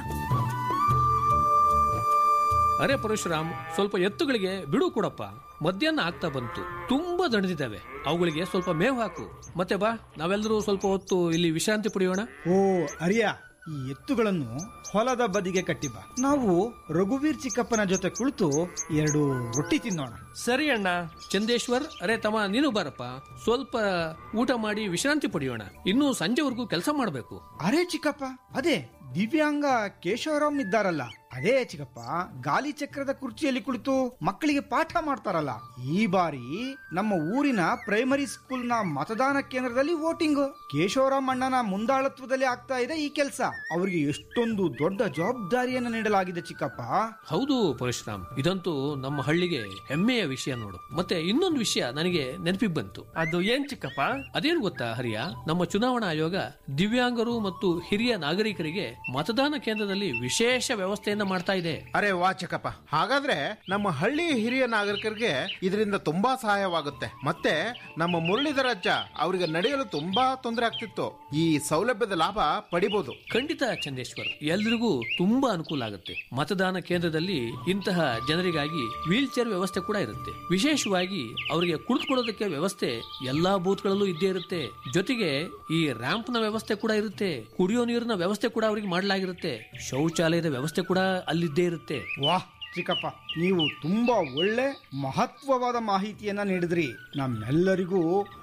ಅರೆ ಪರಶುರಾಮ್ ಸ್ವಲ್ಪ ಎತ್ತುಗಳಿಗೆ ಬಿಡು ಕೊಡಪ್ಪ ಮಧ್ಯಾಹ್ನ ಆಗ್ತಾ ಬಂತು ತುಂಬಾ ದಣಿದಿದ್ದಾವೆ ಅವುಗಳಿಗೆ ಸ್ವಲ್ಪ ಮೇವು ಹಾಕು ಮತ್ತೆ ಬಾ ನಾವೆಲ್ಲರೂ ಸ್ವಲ್ಪ ಹೊತ್ತು ಇಲ್ಲಿ ವಿಶ್ರಾಂತಿ ಪಡೆಯೋಣ ಓ ಅರಿಯ ಈ ಎತ್ತುಗಳನ್ನು ಹೊಲದ ಬದಿಗೆ ಕಟ್ಟಿಬ ನಾವು ರಘುವೀರ್ ಚಿಕ್ಕಪ್ಪನ ಜೊತೆ ಕುಳಿತು ಎರಡು ರೊಟ್ಟಿ ತಿನ್ನೋಣ ಸರಿ ಅಣ್ಣ ಚಂದೇಶ್ವರ್ ಅರೆ ತಮ್ಮ ನೀನು ಬಾರಪ್ಪ ಸ್ವಲ್ಪ ಊಟ ಮಾಡಿ ವಿಶ್ರಾಂತಿ ಪಡೆಯೋಣ ಇನ್ನು ಸಂಜೆವರೆಗೂ ಕೆಲಸ ಮಾಡಬೇಕು ಅರೆ ಚಿಕ್ಕಪ್ಪ ಅದೇ ದಿವ್ಯಾಂಗ ಕೇಶವರಾಮ್ ಇದ್ದಾರಲ್ಲ ಅದೇ ಚಿಕ್ಕಪ್ಪ ಗಾಲಿ ಚಕ್ರದ ಕುರ್ಚಿಯಲ್ಲಿ ಕುಳಿತು ಮಕ್ಕಳಿಗೆ ಪಾಠ ಮಾಡ್ತಾರಲ್ಲ ಈ ಬಾರಿ ನಮ್ಮ ಊರಿನ ಪ್ರೈಮರಿ ಸ್ಕೂಲ್ನ ಮತದಾನ ಕೇಂದ್ರದಲ್ಲಿ ವೋಟಿಂಗ್ ಕೇಶವರಾಮ್ ಅಣ್ಣನ ಮುಂದಾಳತ್ವದಲ್ಲಿ ಆಗ್ತಾ ಇದೆ ಈ ಕೆಲಸ ಅವರಿಗೆ ಎಷ್ಟೊಂದು ದೊಡ್ಡ ಜವಾಬ್ದಾರಿಯನ್ನು ನೀಡಲಾಗಿದೆ ಚಿಕ್ಕಪ್ಪ ಹೌದು ಪರಶುರಾಮ್ ಇದಂತೂ ನಮ್ಮ ಹಳ್ಳಿಗೆ ಹೆಮ್ಮೆಯ ವಿಷಯ ನೋಡು ಮತ್ತೆ ಇನ್ನೊಂದು ವಿಷಯ ನನಗೆ ನೆನಪಿಗೆ ಬಂತು ಅದು ಏನ್ ಚಿಕ್ಕಪ್ಪ ಅದೇನು ಗೊತ್ತಾ ಹರಿಯ ನಮ್ಮ ಚುನಾವಣಾ ಆಯೋಗ ದಿವ್ಯಾಂಗರು ಮತ್ತು ಹಿರಿಯ ನಾಗರಿಕರಿಗೆ ಮತದಾನ ಕೇಂದ್ರದಲ್ಲಿ ವಿಶೇಷ ವ್ಯವಸ್ಥೆಯನ್ನ ಮಾಡ್ತಾ ಇದೆ ಅರೆ ವಾ ಚಿಕ್ಕಪ್ಪ ಹಾಗಾದ್ರೆ ನಮ್ಮ ಹಳ್ಳಿ ಹಿರಿಯ ನಾಗರಿಕರಿಗೆ ಇದರಿಂದ ತುಂಬಾ ಸಹಾಯವಾಗುತ್ತೆ ಮತ್ತೆ ನಮ್ಮ ಮುರಳೀಧರ ಅಜ್ಜ ಅವರಿಗೆ ನಡೆಯಲು ತುಂಬಾ ತೊಂದರೆ ಆಗ್ತಿತ್ತು ಈ ಸೌಲಭ್ಯದ ಲಾಭ ಪಡಿಬಹುದು ಖಂಡಿತ ಚಂದೇಶ್ವರ್ ಎಲ್ರಿಗೂ ತುಂಬಾ ಅನುಕೂಲ ಆಗುತ್ತೆ ಮತದಾನ ಕೇಂದ್ರದಲ್ಲಿ ಇಂತಹ ಜನರಿಗಾಗಿ ವೀಲ್ ಚೇರ್ ವ್ಯವಸ್ಥೆ ಕೂಡ ಇರುತ್ತೆ ವಿಶೇಷವಾಗಿ ಅವರಿಗೆ ಕುಳಿತುಕೊಳ್ಳೋದಕ್ಕೆ ವ್ಯವಸ್ಥೆ ಎಲ್ಲಾ ಬೂತ್ಗಳಲ್ಲೂ ಇದ್ದೇ ಇರುತ್ತೆ ಜೊತೆಗೆ ಈ ರ್ಯಾಂಪ್ ನ ವ್ಯವಸ್ಥೆ ಕೂಡ ಇರುತ್ತೆ ಕುಡಿಯೋ ನೀರಿನ ವ್ಯವಸ್ಥೆ ಕೂಡ ಅವರಿಗೆ ಮಾಡಲಾಗಿರುತ್ತೆ ಶೌಚಾಲಯದ ವ್ಯವಸ್ಥೆ ಕೂಡ ಅಲ್ಲಿದ್ದೇ ಇರುತ್ತೆ ವಾಹ್ ಚಿಕ್ಕಪ್ಪ ನೀವು ತುಂಬಾ ಒಳ್ಳೆ ಮಹತ್ವವಾದ ಮಾಹಿತಿಯನ್ನ ನೀಡಿದ್ರಿ ನಮ್ಮೆಲ್ಲರಿಗೂ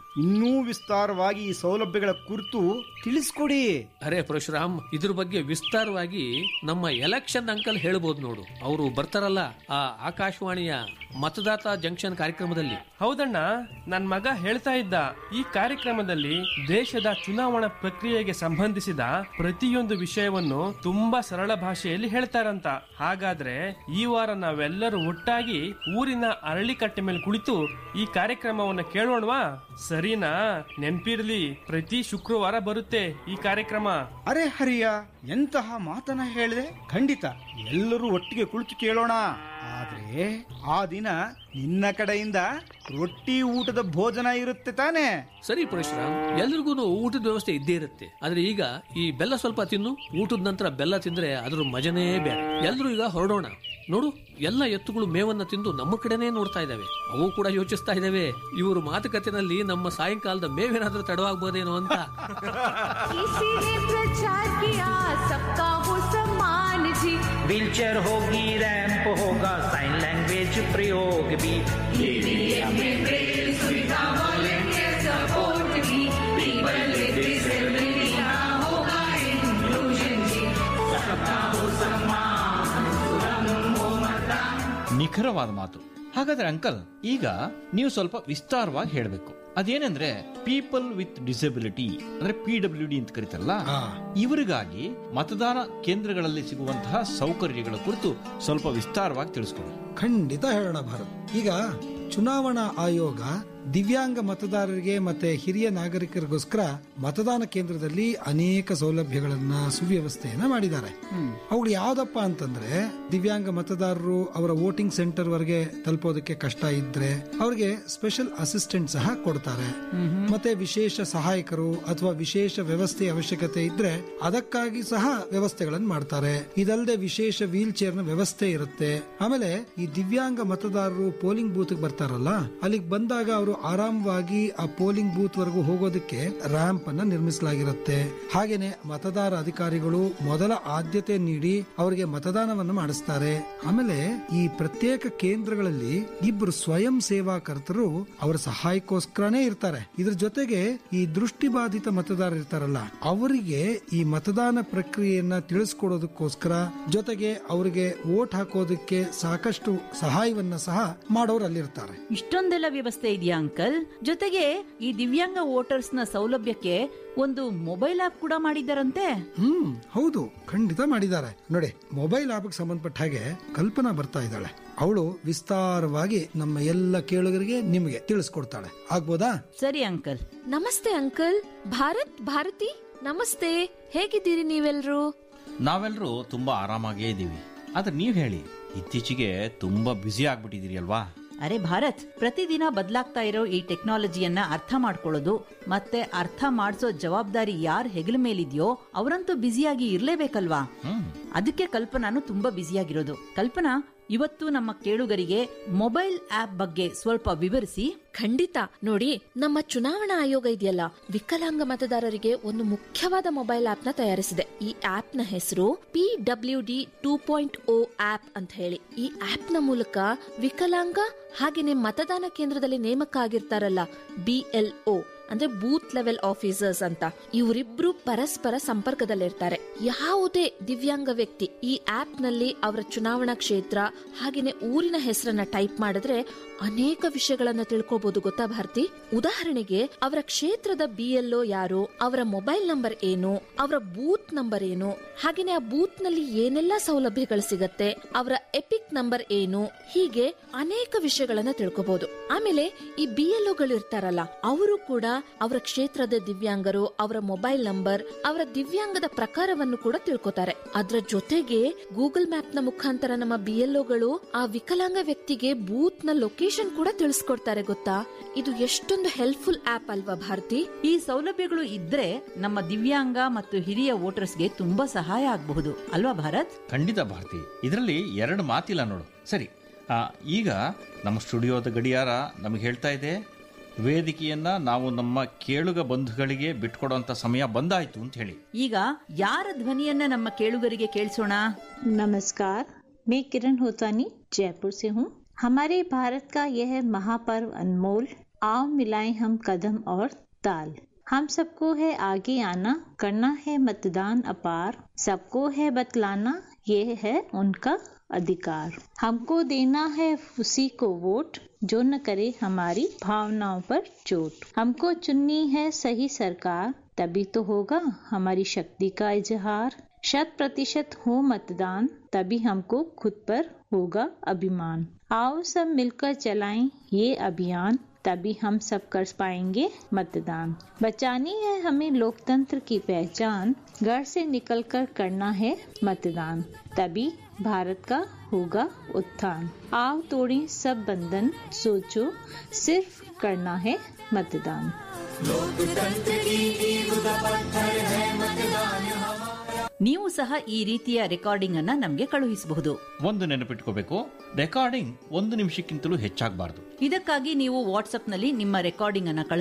ಇನ್ನೂ ವಿಸ್ತಾರವಾಗಿ ಈ ಸೌಲಭ್ಯಗಳ ಕುರಿತು ತಿಳಿಸ್ಕೊಡಿ ಅರೆ ಪರಶುರಾಮ್ ಇದ್ರ ಬಗ್ಗೆ ವಿಸ್ತಾರವಾಗಿ ನಮ್ಮ ಎಲೆಕ್ಷನ್ ಅಂಕಲ್ ಹೇಳ್ಬೋದು ನೋಡು ಅವರು ಬರ್ತಾರಲ್ಲ ಆ ಆಕಾಶವಾಣಿಯ ಮತದಾತ ಜಂಕ್ಷನ್ ಕಾರ್ಯಕ್ರಮದಲ್ಲಿ ಹೌದಣ್ಣ ನನ್ ಮಗ ಹೇಳ್ತಾ ಇದ್ದ ಈ ಕಾರ್ಯಕ್ರಮದಲ್ಲಿ ದೇಶದ ಚುನಾವಣಾ ಪ್ರಕ್ರಿಯೆಗೆ ಸಂಬಂಧಿಸಿದ ಪ್ರತಿಯೊಂದು ವಿಷಯವನ್ನು ತುಂಬಾ ಸರಳ ಭಾಷೆಯಲ್ಲಿ ಹೇಳ್ತಾರಂತ ಹಾಗಾದ್ರೆ ಈ ವಾರ ನಾವೆಲ್ಲರೂ ಒಟ್ಟಾಗಿ ಊರಿನ ಅರಳಿಕಟ್ಟೆ ಮೇಲೆ ಕುಳಿತು ಈ ಕಾರ್ಯಕ್ರಮವನ್ನ ಕೇಳೋಣವಾ ಸರಿನಾ ನೆನ್ಪಿರ್ಲಿ ಪ್ರತಿ ಶುಕ್ರವಾರ ಬರುತ್ತೆ ಈ ಕಾರ್ಯಕ್ರಮ ಅರೆ ಹರಿಯ ಎಂತಹ ಮಾತನ್ನ ಹೇಳಿದೆ ಖಂಡಿತ ಎಲ್ಲರೂ ಒಟ್ಟಿಗೆ ಕುಳಿತು ಕೇಳೋಣ ಆದ್ರೆ ಆ ದಿನ ನಿನ್ನ ಕಡೆಯಿಂದ ರೊಟ್ಟಿ ಊಟದ ಭೋಜನ ಇರುತ್ತೆ ತಾನೇ ಸರಿ ಪರಶುರಾಮ್ ಎಲ್ರಿಗೂ ಊಟದ ವ್ಯವಸ್ಥೆ ಇದ್ದೇ ಇರುತ್ತೆ ಆದ್ರೆ ಈಗ ಈ ಬೆಲ್ಲ ಸ್ವಲ್ಪ ತಿನ್ನು ಊಟದ ನಂತರ ಬೆಲ್ಲ ತಿಂದ್ರೆ ಅದ್ರ ಮಜನೇ ಬೇರೆ ಎಲ್ರು ಈಗ ಹೊರಡೋಣ ನೋಡು ಎಲ್ಲ ಎತ್ತುಗಳು ಮೇವನ್ನ ತಿಂದು ನಮ್ಮ ಕಡೆನೇ ನೋಡ್ತಾ ಇದಾವೆ ಅವು ಕೂಡ ಯೋಚಿಸ್ತಾ ಇದಾವೆ ಇವರು ಮಾತುಕತೆನಲ್ಲಿ ನಮ್ಮ ಸಾಯಂಕಾಲದ ಮೇವೇನಾದ್ರೂ ತಡವಾಗ್ಬೋದೇನೋ ಅಂತ किसी ने प्रचार किया सबका हो सम्मान जी व्हीलचेयर होगी रैंप होगा साइन लैंग्वेज प्रयोग भी सुविधा वॉलेंटियर सपोर्ट भी पीपल विद डिसेबिलिटी होगा इंक्लूजन जी सबका हो सम्मान सुगम हो मतदान ನಿಖರವಾದ ಮಾತು ಹಾಗಾದ್ರೆ ಅಂಕಲ್ ಈಗ ನೀವು ಸ್ವಲ್ಪ ವಿಸ್ತಾರವಾಗಿ ಹೇಳಬೇಕು ಅದೇನೆಂದ್ರೆ ಪೀಪಲ್ ವಿತ್ ಡಿಸಬಿಲಿಟಿ ಅಂದ್ರೆ ಪಿ ಡಬ್ಲ್ಯೂ ಡಿ ಅಂತ ಕರೀತಾರಲ್ಲ ಇವರಿಗಾಗಿ ಮತದಾನ ಕೇಂದ್ರಗಳಲ್ಲಿ ಸಿಗುವಂತಹ ಸೌಕರ್ಯಗಳ ಕುರಿತು ಸ್ವಲ್ಪ ವಿಸ್ತಾರವಾಗಿ ತಿಳಿಸ್ಕೊಡಿ ಖಂಡಿತ ಹೇಳೋಣ ಭಾರತ್ ಈಗ ಚುನಾವಣಾ ಆಯೋಗ ದಿವ್ಯಾಂಗ ಮತದಾರರಿಗೆ ಮತ್ತೆ ಹಿರಿಯ ನಾಗರಿಕರಿಗೋಸ್ಕರ ಮತದಾನ ಕೇಂದ್ರದಲ್ಲಿ ಅನೇಕ ಸೌಲಭ್ಯಗಳನ್ನ ಸುವ್ಯವಸ್ಥೆಯನ್ನ ಮಾಡಿದ್ದಾರೆ ಅವುಗಳು ಯಾವ್ದಪ್ಪ ಅಂತಂದ್ರೆ ದಿವ್ಯಾಂಗ ಮತದಾರರು ಅವರ ವೋಟಿಂಗ್ ಸೆಂಟರ್ ವರೆಗೆ ತಲುಪೋದಕ್ಕೆ ಕಷ್ಟ ಇದ್ರೆ ಅವರಿಗೆ ಸ್ಪೆಷಲ್ ಅಸಿಸ್ಟೆಂಟ್ ಸಹ ಕೊಡ್ತಾರೆ ಮತ್ತೆ ವಿಶೇಷ ಸಹಾಯಕರು ಅಥವಾ ವಿಶೇಷ ವ್ಯವಸ್ಥೆ ಅವಶ್ಯಕತೆ ಇದ್ರೆ ಅದಕ್ಕಾಗಿ ಸಹ ವ್ಯವಸ್ಥೆಗಳನ್ನು ಮಾಡ್ತಾರೆ ಇದಲ್ಲದೆ ವಿಶೇಷ ವೀಲ್ ಚೇರ್ ನ ವ್ಯವಸ್ಥೆ ಇರುತ್ತೆ ಆಮೇಲೆ ಈ ದಿವ್ಯಾಂಗ ಮತದಾರರು ಪೋಲಿಂಗ್ ಬೂತ್ ಬರ್ತಾರಲ್ಲ ಅಲ್ಲಿಗೆ ಬಂದಾಗ ಅವರು ಆರಾಮವಾಗಿ ಆ ಪೋಲಿಂಗ್ ಬೂತ್ ವರೆಗೂ ಹೋಗೋದಕ್ಕೆ ರ್ಯಾಂಪ್ ಅನ್ನ ನಿರ್ಮಿಸಲಾಗಿರುತ್ತೆ ಹಾಗೇನೆ ಮತದಾರ ಅಧಿಕಾರಿಗಳು ಮೊದಲ ಆದ್ಯತೆ ನೀಡಿ ಅವರಿಗೆ ಮತದಾನವನ್ನು ಮಾಡಿಸ್ತಾರೆ ಆಮೇಲೆ ಈ ಪ್ರತ್ಯೇಕ ಕೇಂದ್ರಗಳಲ್ಲಿ ಇಬ್ಬರು ಸ್ವಯಂ ಸೇವಾಕರ್ತರು ಅವರ ಸಹಾಯಕ್ಕೋಸ್ಕರನೇ ಇರ್ತಾರೆ ಇದ್ರ ಜೊತೆಗೆ ಈ ದೃಷ್ಟಿಬಾಧಿತ ಮತದಾರರು ಇರ್ತಾರಲ್ಲ ಅವರಿಗೆ ಈ ಮತದಾನ ಪ್ರಕ್ರಿಯೆಯನ್ನ ತಿಳಿಸ್ಕೊಡೋದಕ್ಕೋಸ್ಕರ ಜೊತೆಗೆ ಅವರಿಗೆ ವೋಟ್ ಹಾಕೋದಕ್ಕೆ ಸಾಕಷ್ಟು ಸಹಾಯವನ್ನ ಸಹ ಮಾಡೋರು ಅಲ್ಲಿರ್ತಾರೆ ಇಷ್ಟೊಂದೆಲ್ಲ ವ್ಯವಸ್ಥೆ ಇದೆಯಾ ಅಂಕಲ್ ಜೊತೆಗೆ ಈ ದಿವ್ಯಾಂಗ ವೋಟರ್ಸ್ ನ ಸೌಲಭ್ಯಕ್ಕೆ ಒಂದು ಮೊಬೈಲ್ ಆಪ್ ಕೂಡ ಮಾಡಿದ್ದಾರಂತೆ ಹ್ಮ್ ಹೌದು ಖಂಡಿತ ಮಾಡಿದ್ದಾರೆ ನೋಡಿ ಮೊಬೈಲ್ ಆಪ್ಗೆ ಸಂಬಂಧಪಟ್ಟ ಹಾಗೆ ಕಲ್ಪನಾ ಬರ್ತಾ ಇದ್ದಾಳೆ ಅವಳು ವಿಸ್ತಾರವಾಗಿ ನಮ್ಮ ಎಲ್ಲ ಕೇಳುಗರಿಗೆ ನಿಮಗೆ ತಿಳಿಸ್ಕೊಡ್ತಾಳೆ ಆಗ್ಬೋದಾ ಸರಿ ಅಂಕಲ್ ನಮಸ್ತೆ ಅಂಕಲ್ ಭಾರತ್ ಭಾರತಿ ನಮಸ್ತೆ ಹೇಗಿದ್ದೀರಿ ನೀವೆಲ್ರೂ ನಾವೆಲ್ಲರೂ ತುಂಬಾ ಆರಾಮಾಗೇ ಇದ್ದೀವಿ ಆದ್ರೆ ನೀವ್ ಹೇಳಿ ಇತ್ತೀಚೆಗೆ ತುಂಬಾ ಬ್ಯುಸಿ ಆಗ್ಬಿಟ್ಟಿದ್ದೀರಿ ಅಲ್ವಾ ಅರೆ ಭಾರತ್ ಪ್ರತಿದಿನ ಬದಲಾಗ್ತಾ ಇರೋ ಈ ಟೆಕ್ನಾಲಜಿಯನ್ನ ಅರ್ಥ ಮಾಡ್ಕೊಳ್ಳೋದು ಮತ್ತೆ ಅರ್ಥ ಮಾಡಿಸೋ ಜವಾಬ್ದಾರಿ ಯಾರ ಹೆಗಲ ಮೇಲಿದ್ಯೋ ಅವರಂತೂ ಬ್ಯುಸಿಯಾಗಿ ಇರ್ಲೇಬೇಕಲ್ವಾ ಅದಕ್ಕೆ ಕಲ್ಪನಾನು ತುಂಬಾ ಬ್ಯುಸಿಯಾಗಿರೋದು ಕಲ್ಪನಾ ಇವತ್ತು ನಮ್ಮ ಕೇಳುಗರಿಗೆ ಮೊಬೈಲ್ ಆಪ್ ಬಗ್ಗೆ ಸ್ವಲ್ಪ ವಿವರಿಸಿ ಖಂಡಿತ ನೋಡಿ ನಮ್ಮ ಚುನಾವಣಾ ಆಯೋಗ ಇದೆಯಲ್ಲ ವಿಕಲಾಂಗ ಮತದಾರರಿಗೆ ಒಂದು ಮುಖ್ಯವಾದ ಮೊಬೈಲ್ ಆಪ್ ನ ತಯಾರಿಸಿದೆ ಈ ಆಪ್ ನ ಹೆಸರು P W D two point O app ಅಂತ ಹೇಳಿ ಈ ಆಪ್ ನ ಮೂಲಕ ವಿಕಲಾಂಗ ಹಾಗೇನೆ ಮತದಾನ ಕೇಂದ್ರದಲ್ಲಿ ನೇಮಕ ಆಗಿರ್ತಾರಲ್ಲ ಬಿಎಲ್ಒ ಅಂದ್ರೆ ಬೂತ್ ಲೆವೆಲ್ ಆಫೀಸರ್ಸ್ ಅಂತ ಇವರಿಬ್ರು ಪರಸ್ಪರ ಸಂಪರ್ಕದಲ್ಲಿರ್ತಾರೆ ಯಾವುದೇ ದಿವ್ಯಾಂಗ ವ್ಯಕ್ತಿ ಈ ಆಪ್ ನಲ್ಲಿ ಅವರ ಚುನಾವಣಾ ಕ್ಷೇತ್ರ ಹಾಗೇನೆ ಊರಿನ ಹೆಸರನ್ನ ಟೈಪ್ ಮಾಡಿದ್ರೆ ಅನೇಕ ವಿಷಯಗಳನ್ನ ತಿಳ್ಕೋಬಹುದು ಗೊತ್ತಾ ಭಾರತಿ ಉದಾಹರಣೆಗೆ ಅವರ ಕ್ಷೇತ್ರದ ಬಿಎಲ್ಒ ಯಾರು ಅವರ ಮೊಬೈಲ್ ನಂಬರ್ ಏನು ಅವರ ಬೂತ್ ನಂಬರ್ ಏನು ಹಾಗೇನೆ ಆ ಬೂತ್ ನಲ್ಲಿ ಏನೆಲ್ಲ ಸೌಲಭ್ಯಗಳು ಸಿಗತ್ತೆ ಅವರ ಎಪಿಕ್ ನಂಬರ್ ಏನು ಹೀಗೆ ಅನೇಕ ವಿಷಯಗಳನ್ನ ತಿಳ್ಕೋಬಹುದು ಆಮೇಲೆ ಈ ಬಿಎಲ್ಒಗಳು ಇರ್ತಾರಲ್ಲ ಅವರು ಕೂಡ ಅವರ ಕ್ಷೇತ್ರದ ದಿವ್ಯಾಂಗರು ಅವರ ಮೊಬೈಲ್ ನಂಬರ್ ಅವರ ದಿವ್ಯಾಂಗದ ಪ್ರಕಾರವನ್ನು ಕೂಡ ತಿಳ್ಕೊತಾರೆ ಅದ್ರ ಜೊತೆಗೆ ಗೂಗಲ್ ಮ್ಯಾಪ್ ನ ಮುಖಾಂತರ ನಮ್ಮ ಬಿಎಲ್ಒಗಳು ಆ ವಿಕಲಾಂಗ ವ್ಯಕ್ತಿಗೆ ಬೂತ್ ನ ಲೊಕೇಶನ್ ಕೂಡ ತಿಳಿಸ್ಕೊಡ್ತಾರೆ ಗೊತ್ತಾ ಇದು ಎಷ್ಟೊಂದು ಹೆಲ್ಪ್ಫುಲ್ ಆಪ್ ಅಲ್ವಾ ಭಾರತಿ ಈ ಸೌಲಭ್ಯಗಳು ಇದ್ರೆ ನಮ್ಮ ದಿವ್ಯಾಂಗ ಮತ್ತು ಹಿರಿಯ ವೋಟರ್ಸ್ಗೆ ತುಂಬಾ ಸಹಾಯ ಆಗಬಹುದು ಅಲ್ವಾ ಭಾರತ್ ಖಂಡಿತ ಭಾರತಿ ಇದರಲ್ಲಿ ಎರಡು ಮಾತಿಲ್ಲ ನೋಡು ಸರಿ ಆ, ಈಗ ನಮ್ಮ ಸ್ಟುಡಿಯೋದ ಗಡಿಯಾರ ನಮಗೆ ಹೇಳ್ತಾ ಇದೆ ವೇದಿಕೆಯನ್ನ ನಾವು ನಮ್ಮ ಕೇಳುಗ ಬಂಧುಗಳಿಗೆ ಬಿಟ್ಕೊಡುವಂತ ಸಮಯ ಬಂದಾಯ್ತು ಅಂತ ಹೇಳಿ ಈಗ ಯಾರ ಧ್ವನಿಯನ್ನ ನಮ್ಮ ಕೇಳುಗರಿಗೆ ಕೇಳಿಸೋಣ नमस्कार मैं किरण होतानी जयपुर से हूँ हमारे भारत का यह महापर्व अनमोल आओ मिलाएं हम कदम और ताल हम सबको है आगे आना करना है मतदान अपार सबको है बतलाना ये है उनका अधिकार हमको देना है उसी को वोट जो न करे हमारी भावनाओं पर चोट हमको चुननी है सही सरकार तभी तो होगा हमारी शक्ति का इजहार शत प्रतिशत हो मतदान तभी हमको खुद पर होगा अभिमान आओ सब मिलकर चलाएं ये अभियान तभी हम सब कर पाएंगे मतदान बचानी है हमें लोकतंत्र की पहचान घर से निकलकर करना है मतदान तभी भारत का होगा उत्थान आओ तोड़ी सब बंधन सोचो सिर्फ करना है मतदान लोकतंत्र की नींव का पत्थर है मतदान हमारा ನೀವು ಸಹ ಈ ರೀತಿಯ ರೆಕಾರ್ಡಿಂಗ್ ಅನ್ನ ನಮಗೆ ಕಳುಹಿಸಬಹುದು ಒಂದು ನೆನಪಿಟ್ಕೋಬೇಕು ರೆಕಾರ್ಡಿಂಗ್ ಒಂದು ನಿಮಿಷಕ್ಕಿಂತಲೂ ಹೆಚ್ಚಾಗಬಾರ್ದು ಇದಕ್ಕಾಗಿ ನೀವು ವಾಟ್ಸ್ಆಪ್ನಲ್ಲಿ ನಿಮ್ಮ ರೆಕಾರ್ಡಿಂಗ್ ಅನ್ನ